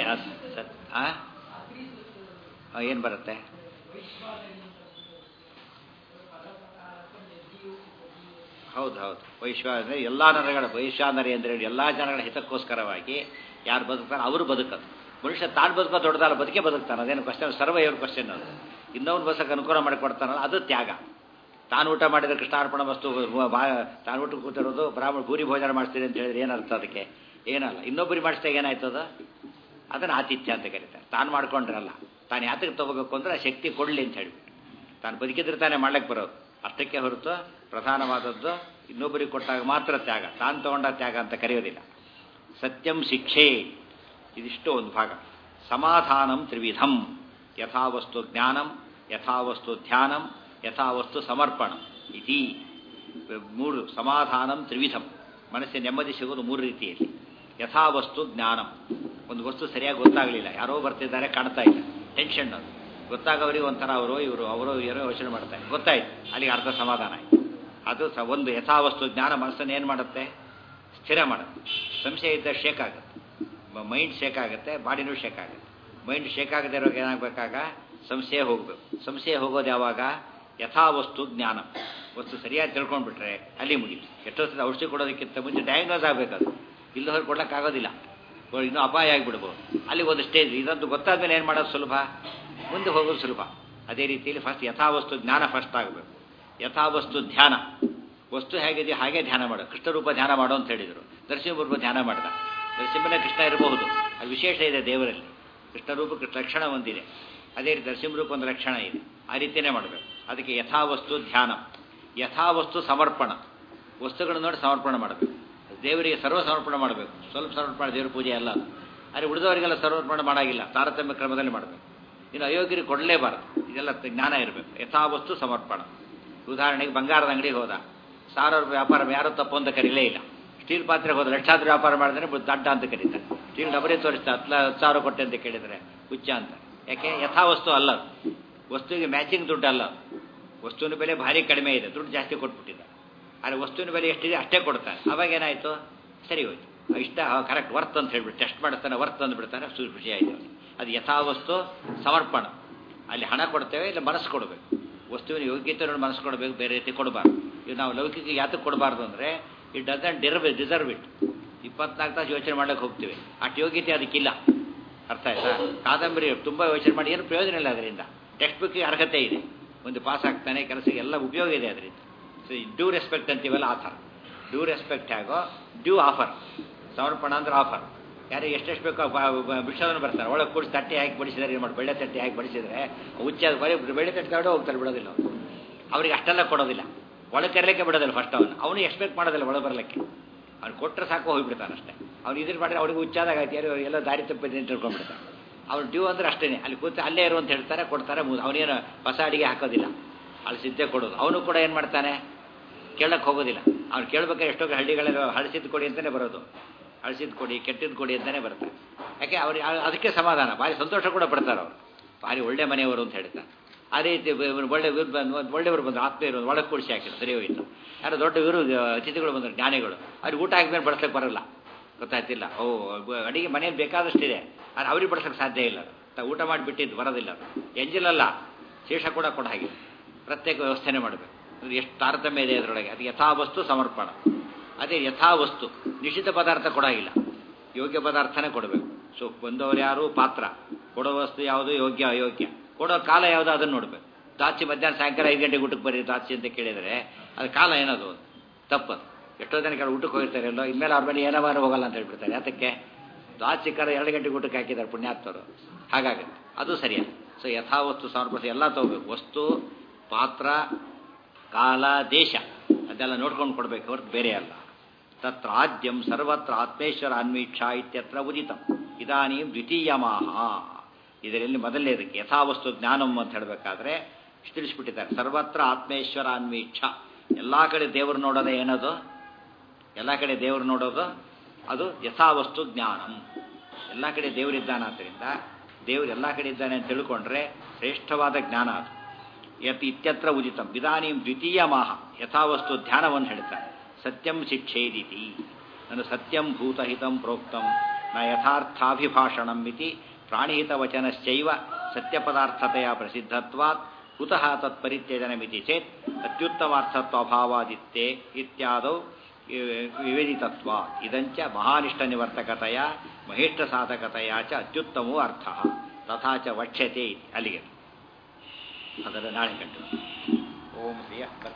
ಏನು ಬರುತ್ತೆ ಹೌದು ಹೌದು ವೈಶ್ವ ಅಂದರೆ ಎಲ್ಲ ನರಗಳ ವೈಶ್ವಾನರಿ ಅಂದರೆ ಎಲ್ಲ ಜನಗಳ ಹಿತಕ್ಕೋಸ್ಕರವಾಗಿ ಯಾರು ಬದುಕ್ತಾರೆ ಅವರು ಬದುಕೋದು ಮನುಷ್ಯ ತಾನು ಬದುಕೋ ದೊಡ್ಡದಲ್ಲ ಬದುಕೇ ಬದುಕ್ತಾನೆ ಅದೇನು ಕ್ವಶನ್ ಸರ್ವ ಇವ್ರ ಕ್ವಶನ್ ಅದು ಇನ್ನೊಂದು ಬಸಕ್ಕೆ ಅನುಕೂಲ ಮಾಡಿಕೊಡ್ತಾನಲ್ಲ ಅದು ತ್ಯಾಗ ತಾನು ಊಟ ಮಾಡಿದ್ರೆ ಕೃಷ್ಣಾರ್ಪಣ ವಸ್ತು ಬಾ ತಾನು ಊಟ ಕೂತಿರೋದು ಬ್ರಾಹ್ಮಣ ಭೂರಿ ಭೋಜನ ಮಾಡಿಸ್ತೀರಿ ಅಂತ ಹೇಳಿದ್ರೆ ಏನರ್ಥ ಅದಕ್ಕೆ ಏನಲ್ಲ ಇನ್ನೊಬ್ಬರಿಗೆ ಮಾಡಿಸಿದಾಗ ಏನಾಯ್ತದ ಅದನ್ನು ಆತಿಥ್ಯ ಅಂತ ಕರೀತಾರೆ ತಾನು ಮಾಡ್ಕೊಂಡ್ರಲ್ಲ ತಾನು ಯಾತಕ್ಕೆ ತಗೋಬೇಕು ಅಂದ್ರೆ ಆ ಶಕ್ತಿ ಕೊಡಲಿ ಅಂತ ಹೇಳ್ಬಿಟ್ಟು ತಾನು ಬದುಕಿದ್ರೆ ತಾನೇ ಮಾಡ್ಲಿಕ್ಕೆ ಬರೋದು ಅಷ್ಟಕ್ಕೆ ಹೊರತು ಪ್ರಧಾನವಾದದ್ದು ಇನ್ನೊಬ್ಬರಿಗೆ ಕೊಟ್ಟಾಗ ಮಾತ್ರ ತ್ಯಾಗ ತಾನು ತಗೊಂಡ ತ್ಯಾಗ ಅಂತ ಕರೆಯೋದಿಲ್ಲ ಸತ್ಯಂ ಶಿಕ್ಷೆ ಇದಿಷ್ಟು ಒಂದು ಭಾಗ ಸಮಾಧಾನಂ ತ್ರಿವಿಧಂ ಯಥಾವಸ್ತು ಜ್ಞಾನಂ ಯಥಾವಸ್ತು ಧ್ಯಾನಂ ಯಥಾವಸ್ತು ಸಮರ್ಪಣಂ ಇತಿ ಮೂರು ಸಮಾಧಾನಂ ತ್ರಿವಿಧಂ ಮನಸ್ಸಿನ ನೆಮ್ಮದಿ ಸಿಗೋದು ಮೂರು ರೀತಿಯಲ್ಲಿ ಯಥಾವಸ್ತು ಜ್ಞಾನಂ ಒಂದು ವಸ್ತು ಸರಿಯಾಗಿ ಗೊತ್ತಾಗಲಿಲ್ಲ ಯಾರೋ ಬರ್ತಿದ್ದಾರೆ ಕಾಣ್ತಾ ಇಲ್ಲ ಟೆನ್ಷನ್ ಅದು ಗೊತ್ತಾಗವರಿಗೆ ಒಂಥರ ಅವರು ಇವರು ಅವರು ಏನೋ ಯೋಚನೆ ಮಾಡ್ತಾರೆ ಗೊತ್ತಾಯ್ತು ಅಲ್ಲಿಗೆ ಅರ್ಧ ಸಮಾಧಾನ ಆಯ್ತು ಅದು ಸ ಒಂದು ಯಥಾವಸ್ತು ಜ್ಞಾನ ಮನಸ್ಸನ್ನು ಏನು ಮಾಡುತ್ತೆ ಸ್ಥಿರ ಮಾಡುತ್ತೆ ಸಂಶಯ ಇದ್ದ ಶೇಕ್ ಆಗುತ್ತೆ ಮೈಂಡ್ ಶೇಕ್ ಆಗುತ್ತೆ ಬಾಡಿನೂ ಶೇಕ್ ಆಗುತ್ತೆ ಮೈಂಡ್ ಶೇಕ್ ಆಗದೆ ಇರೋಕೆ ಏನಾಗಬೇಕಾಗ ಸಂಶಯ ಹೋಗಬೇಕು ಸಂಶಯ ಹೋಗೋದು ಯಾವಾಗ ಯಥಾವಸ್ತು ಜ್ಞಾನ ವಸ್ತು ಸರಿಯಾಗಿ ತಿಳ್ಕೊಂಡ್ಬಿಟ್ರೆ ಅಲ್ಲಿ ಮುಗೀತು ಎಷ್ಟೋ ಸಲ ಔಷಧಿ ಕೊಡೋದಕ್ಕಿಂತ ಮುಂಚೆ ಡಯಾಗ್ನೋಸ್ ಆಗಬೇಕದು ಇಲ್ಲ ಹೊರ ಕೊಡೋಕ್ಕಾಗೋದಿಲ್ಲ ಇನ್ನೂ ಅಪಾಯ ಆಗಿಬಿಡ್ಬೋದು ಅಲ್ಲಿ ಒಂದು ಸ್ಟೇಜ್ ಇದಂತೂ ಗೊತ್ತಾದ್ಮೇಲೆ ಏನು ಮಾಡೋದು ಸುಲಭ ಮುಂದೆ ಹೋಗೋದು ಸುಲಭ ಅದೇ ರೀತಿಯಲ್ಲಿ ಫಸ್ಟ್ ಯಥಾವಸ್ತು ಜ್ಞಾನ ಫಸ್ಟ್ ಆಗಬೇಕು ಯಥಾವಸ್ತು ಧ್ಯಾನ ವಸ್ತು ಹೇಗಿದೆ ಹಾಗೆ ಧ್ಯಾನ ಮಾಡು ಕೃಷ್ಣರೂಪ ಧ್ಯಾನ ಮಾಡು ಅಂತ ಹೇಳಿದರು ನರಸಿಂಹರೂಪ ಧ್ಯಾನ ಮಾಡ್ದ ನರಸಿಂಹನೇ ಕೃಷ್ಣ ಇರಬಹುದು ಅದು ವಿಶೇಷ ಇದೆ ದೇವರಲ್ಲಿ ಕೃಷ್ಣರೂಪ ಕೃಷ್ಣ ಲಕ್ಷಣ ಒಂದಿದೆ ಅದೇ ರೀತಿ ನರಸಿಂಹರೂಪ ಒಂದು ಲಕ್ಷಣ ಇದೆ ಆ ರೀತಿಯೇ ಮಾಡಬೇಕು ಅದಕ್ಕೆ ಯಥಾವಸ್ತು ಧ್ಯಾನ ಯಥಾವಸ್ತು ಸಮರ್ಪಣ ವಸ್ತುಗಳನ್ನು ನೋಡಿ ಸಮರ್ಪಣೆ ಮಾಡಬೇಕು ದೇವರಿಗೆ ಸರ್ವ ಸಮರ್ಪಣೆ ಮಾಡಬೇಕು ಸ್ವಲ್ಪ ಸಮರ್ಪಣೆ ದೇವರ ಪೂಜೆ ಅಲ್ಲ ಅದು ಆದರೆ ಉಳಿದವರಿಗೆಲ್ಲ ಸರ್ವರ್ಪಣೆ ಮಾಡಾಗಿಲ್ಲ ತಾರತಮ್ಯ ಕ್ರಮದಲ್ಲಿ ಮಾಡಬೇಕು ಇನ್ನು ಅಯೋಗ್ಯರಿಗೆ ಕೊಡಲೇಬಾರದು ಇದೆಲ್ಲ ಜ್ಞಾನ ಇರಬೇಕು ಯಥಾವಸ್ತು ಸಮರ್ಪಣ ಉದಾಹರಣೆಗೆ ಬಂಗಾರದ ಅಂಗಡಿಗೆ ಹೋದ ಸಾವಿರ ರೂಪಾಯಿ ವ್ಯಾಪಾರ ಯಾರೂ ತಪ್ಪು ಅಂತ ಕರೀಲೇ ಇಲ್ಲ ಸ್ಟೀಲ್ ಪಾತ್ರೆಗೆ ಹೋದ ಲಕ್ಷಾಂತರ ವ್ಯಾಪಾರ ಮಾಡಿದ್ರೆ ದಡ್ಡ ಅಂತ ಕರೀತಾರೆ ಸ್ಟೀಲ್ ಡಬರಿ ತೋರಿಸ್ತಾ ಹತ್ತು ಹತ್ತು ಸಾವಿರ ಕೊಟ್ಟೆ ಅಂತ ಕೇಳಿದರೆ ಹುಚ್ಚ ಅಂತ ಯಾಕೆ ಯಥಾವಸ್ತು ಅಲ್ಲ ಅದು. ವಸ್ತುವಿಗೆ ಮ್ಯಾಚಿಂಗ್ ದುಡ್ಡು ಅಲ್ಲ ಅದು. ವಸ್ತುವಿನ ಬೆಲೆ ಭಾರಿ ಕಡಿಮೆ ಇದೆ ದುಡ್ಡು ಜಾಸ್ತಿ ಕೊಟ್ಬಿಟ್ಟಿದ್ದಾರೆ ಆದರೆ ವಸ್ತುವಿನ ಬೆಲೆ ಎಷ್ಟಿದೆ ಅಷ್ಟೇ ಕೊಡ್ತಾರೆ ಅವಾಗ ಏನಾಯಿತು ಸರಿ ಹೋಯ್ತು ಇಷ್ಟ ಕರೆಕ್ಟ್ ವರ್ತ್ ಅಂತ ಹೇಳ್ಬಿಟ್ಟು ಟೆಸ್ಟ್ ಮಾಡಿಸ್ತಾನೆ ವರ್ತ್ ಅಂದ್ಬಿಡ್ತಾನೆ ಸು ಖುಷಿ ಆಯಿತು ಅದು ಯಥಾವಸ್ತು ಸಮರ್ಪಣ ಅಲ್ಲಿ ಹಣ ಕೊಡ್ತೇವೆ ಇಲ್ಲ ಮನಸ್ಸು ಕೊಡಬೇಕು ವಸ್ತುವಿನ ಯೋಗ್ಯತೆ ನೋಡಿ ಮನಸ್ಸು ಕೊಡಬೇಕು ಬೇರೆ ರೀತಿ ಕೊಡಬಾರ್ದು ಇದು ನಾವು ಲೌಕಿಕ ಯಾತಕ್ಕೆ ಕೊಡಬಾರ್ದು ಅಂದರೆ it doesn't deserve deserve it ಇಪ್ಪತ್ನಾಲ್ಕು ತಾಸು ಯೋಚನೆ ಮಾಡಕ್ಕೆ ಹೋಗ್ತೀವಿ ಅಷ್ಟು ಯೋಗ್ಯತೆ ಅದಕ್ಕಿಲ್ಲ ಅರ್ಥ ಆಯ್ತಾ ಕಾದಂಬರಿ ತುಂಬ ಯೋಚನೆ ಮಾಡಿ ಏನು ಪ್ರಯೋಜನ ಇಲ್ಲ ಅದರಿಂದ ಟೆಕ್ಸ್ಟ್ ಬುಕ್ಗೆ ಅರ್ಹತೆ ಇದೆ ಒಂದು ಪಾಸ್ ಆಗ್ತಾನೆ ಕೆಲಸಕ್ಕೆ ಎಲ್ಲ ಉಪಯೋಗ ಇದೆ ಅದರಿಂದ ಸೊ ಡ್ಯೂ ರೆಸ್ಪೆಕ್ಟ್ ಅಂತೀವಲ್ಲ ಆ ಥರ ಡ್ಯೂ ರೆಸ್ಪೆಕ್ಟ್ ಆಗೋ ಡ್ಯೂ ಆಫರ್ ಸಮರ್ಪಣ ಅಂದ್ರೆ ಆಫರ್ ಯಾರಿಗೆ ಎಷ್ಟೆಷ್ಟು ಬೇಕೋ ಭಿಕ್ಷವನ್ನು ಬರ್ತಾರೆ ಒಳಗೆ ಕೂಡಿಸಿ ತಟ್ಟೆ ಹಾಕಿ ಬಡಿಸಿದ್ರೆ ಏನು ಮಾಡಿ ಬೆಳ್ಳೆ ತಟ್ಟೆ ಹಾಕಿ ಬಡಿಸಿದ್ರೆ ಹುಚ್ಚಾದ ಬರೀ ಬೆಳ್ಳೆ ತಟ್ಟೆ ತಗೊಂಡು ಹೋಗ್ತಾರೆ ಬಿಡೋದಿಲ್ಲ ಅವ್ರು. ಅವ್ರಿಗೆ ಅಷ್ಟೆಲ್ಲ ಕೊಡೋದಿಲ್ಲ ಒಳಗೆ ಕರಲಿಕ್ಕೆ ಬಿಡೋದಿಲ್ಲ ಫಸ್ಟ್ ಅವನು ಅವನು ಎಕ್ಸ್ಪೆಕ್ಟ್ ಮಾಡೋದಿಲ್ಲ ಒಳಗೆ ಬರಲಿಕ್ಕೆ ಅವ್ನು ಕೊಟ್ಟರೆ ಸಾಕು ಹೋಗಿಬಿಡ್ತಾನೆ ಅಷ್ಟೇ ಅವ್ನು ಇದ್ರ ಮಾಡಿದ್ರೆ ಅವ್ರಿಗೆ ಹುಚ್ಚಾದಾಗ ಆಯ್ತು ಯಾರು ಎಲ್ಲ ದಾರಿ ತಪ್ಪಿದೆ ಅಂತ ತಿಳ್ಕೊಂಡ್ಬಿಡ್ತಾನೆ ಅವ್ನು ಡ್ಯೂ ಅಂದ್ರೆ ಅಷ್ಟೇ ಅಲ್ಲಿ ಕೂತು ಅಲ್ಲೇ ಇರು ಅಂತ ಹೇಳ್ತಾರೆ ಕೊಡ್ತಾರೆ ಮು- ಅವನೇನು ಹೊಸ ಅಡಿಗೆ ಹಾಕೋದಿಲ್ಲ ಅಲ್ಲಿ ಸಿದ್ಧೆ ಕೊಡೋದು ಅವನು ಕೂಡ ಏನು ಮಾಡ್ತಾನೆ ಕೇಳಕ್ಕೆ ಹೋಗೋದಿಲ್ಲ ಅವ್ನು ಕೇಳ್ಬೇಕಾದ್ರೆ ಎಷ್ಟೋ ಹಳ್ಳಿಗಳಲ್ಲಿ ಹಳಸಿದ್ದು ಕೊಡಿ ಅಂತಲೇ ಬರೋದು ಹಳಸಿದ್ದು ಕೊಡಿ ಕೆಟ್ಟಿದ್ದು ಕೊಡಿ ಅಂತಲೇ ಬರ್ತಾರೆ ಯಾಕೆ ಅವ್ರಿಗೆ ಆ- ಅದಕ್ಕೆ ಸಮಾಧಾನ ಭಾರಿ ಸಂತೋಷ ಕೂಡ ಪಡ್ತಾರೆ ಅವರು ಭಾರಿ ಒಳ್ಳೆ ಮನೆಯವರು ಅಂತ ಹೇಳ್ತಾರೆ ಅದೇ ರೀತಿ ಬ- ಇವ್ರು ಒಳ್ಳೆ ಇವ್ರು ಬಂದು ಒಳ್ಳೆಯವರು ಬಂದು ಆತ್ಮೀಯರು ಒಳಗೆ ಕೂಡಿಸಿ ಹಾಕಿದ್ರು ಸರಿ ಹೋಯಿತು ಯಾರೋ ದೊಡ್ಡ ಇವರು ಅತಿಥಿಗಳು ಬಂದರು ಜ್ಞಾನಿಗಳು ಅವ್ರಿಗೆ ಊಟ ಹಾಕಿದ್ಮೇಲೆ ಬಳಸಕ್ಕೆ ಬರಲ್ಲ ಗೊತ್ತಾಯ್ತಿಲ್ಲ ಓ ಅಡಿಗೆ ಮನೇಲಿ ಬೇಕಾದಷ್ಟಿದೆ ಆದರೆ ಅವ್ರಿಗೆ ಬಡ್ಸೋಕ್ಕೆ ಸಾಧ್ಯ ಇಲ್ಲ ತ- ಊಟ ಮಾಡಿಬಿಟ್ಟಿದ್ದು ಬರೋದಿಲ್ಲ ಅದು ಎಂಜಿಲಲ್ಲ ಶೇಷ ಕೂಡ ಕೊಡ ಹಾಗೆ ಪ್ರತ್ಯೇಕ ವ್ಯವಸ್ಥೆನೇ ಮಾಡಬೇಕು ಅದು ಎಷ್ಟು ತಾರತಮ್ಯ ಇದೆ ಅದರೊಳಗೆ ಅದು ಯಥಾವಸ್ತು ಸಮರ್ಪಣ ಅದೇ ಯಥಾವಸ್ತು ನಿಶ್ಚಿತ ಪದಾರ್ಥ ಕೊಡಾಗಿಲ್ಲ ಯೋಗ್ಯ ಪದಾರ್ಥನೇ ಕೊಡಬೇಕು ಸೊ ಬಂದವರು ಯಾರು ಪಾತ್ರ ಕೊಡೋ ವಸ್ತು ಯಾವುದು ಯೋಗ್ಯ ಅಯೋಗ್ಯ ಕೊಡೋ ಕಾಲ ಯಾವುದು ಅದನ್ನು ನೋಡಬೇಕು ದಾಚಿ ಮಧ್ಯಾಹ್ನ ಸಾಯಂಕಾಲ ಐದು ಗಂಟೆಗೆ ಊಟಕ್ಕೆ ಬರೀ ದಾಚಿ ಅಂತ ಕೇಳಿದರೆ ಅದು ಕಾಲ ಏನದು ತಪ್ಪದು ಎಷ್ಟೋ ಜನ ಕೆಲ ಊಟಕ್ಕೆ ಹೋಗಿರ್ತಾರೆ ಎಲ್ಲೋ ಇನ್ಮೇಲೆ ಅವ್ರ ಮನೆ ಏನವಾರು ಹೋಗಲ್ಲ ಅಂತ ಹೇಳ್ಬಿಡ್ತಾರೆ ಅದಕ್ಕೆ ದಾಚಿಕರ ಎರಡು ಗಂಟೆಗೆ ಊಟಕ್ಕೆ ಹಾಕಿದ್ದಾರೆ ಪುಣ್ಯಾತ್ಮರು ಹಾಗಾಗುತ್ತೆ ಅದು ಸರಿಯಲ್ಲ ಸೊ ಯಥಾವಸ್ತು ಸಮರ್ಪಣೆ ಎಲ್ಲ ತಗೋಬೇಕು ವಸ್ತು ಪಾತ್ರ ಕಾಲ ದೇಶ ಅದೆಲ್ಲ ನೋಡ್ಕೊಂಡು ಕೊಡಬೇಕು ಹೊರತು ಬೇರೆ ಅಲ್ಲ ತತ್ರ ಆದ್ಯಂ ಸರ್ವತ್ರ ಆತ್ಮೇಶ್ವರ ಅನ್ವೀಕ್ಷ ಇತ್ಯತ್ರ ಉದಿತಂ ಇದಾನೀಂ ದ್ವಿತೀಯಮಾಹ ಇದರಲ್ಲಿ ಮೊದಲನೇದಕ್ಕೆ ಯಥಾವಸ್ತು ಜ್ಞಾನಂ ಅಂತ ಹೇಳಬೇಕಾದ್ರೆ ತಿಳಿಸ್ಬಿಟ್ಟಿದ್ದಾರೆ ಸರ್ವತ್ರ ಆತ್ಮೇಶ್ವರ ಅನ್ವೀಕ್ಷ ಎಲ್ಲ ಕಡೆ ದೇವರು ನೋಡೋದೇ ಏನದು ಎಲ್ಲ ಕಡೆ ದೇವರು ನೋಡೋದು ಅದು ಯಥಾವಸ್ತು ಜ್ಞಾನಂ ಎಲ್ಲ ಕಡೆ ದೇವರಿದ್ದಾನಾದ್ದರಿಂದ ದೇವರು ಎಲ್ಲ ಕಡೆ ಇದ್ದಾನೆ ಅಂತ ತಿಳ್ಕೊಂಡ್ರೆ ಶ್ರೇಷ್ಠವಾದ ಜ್ಞಾನ ಅದು ಯತ್ ಇತ್ಯತ್ರ ಉದಿತಂ ಇದಾನೀಂ ದ್ವಿತೀಯ ಮಾಹ ಯಥಾವಸ್ತು ಧ್ಯಾನವನ್ನು ಹೇಳ್ತಾರೆ ಸತ್ಯಂ ಶಿಕ್ಷೇದಿತಿ ನಾನು ಸತ್ಯಂ ಭೂತಹಿತಂ ಪ್ರೋಕ್ತಂ ನ ಯಥಾರ್ಥಾಭಿಭಾಷಣಂ ಇತಿ ಪ್ರಾಣಿಹಿತವಚನಶ್ಚೈವ ಸತ್ಯಪದಾರ್ಥತೆಯ ಪ್ರಸಿದ್ಧತ್ವಾತ್ ಕುತಃ ತತ್ಪರಿತ್ಯಜನಮಿತಿ ಚೇತ್ ಅತ್ಯುತ್ತಮಾರ್ಥತ್ವಭಾವಾದಿತ್ಯೆ ಇತ್ಯಾದೌ ವಿವೇದಿತತ್ವ ಇದಂಚ ಮಹಾನಿಷ್ಠ ನಿವರ್ತಕತೆಯ ಮಹಿಷ್ಠ ಸಾಧಕತೆಯ ಚ ಅತ್ಯುತ್ತಮೋ ಅರ್ಥ ತಥಾ ಚ ವಕ್ಷ್ಯತೆ ಇತಿ ಅಲ್ಲಿಗೆ ಅದರ ನಾಳೆ ಕಂಡು ಓಂ ಶ್ರೀಯ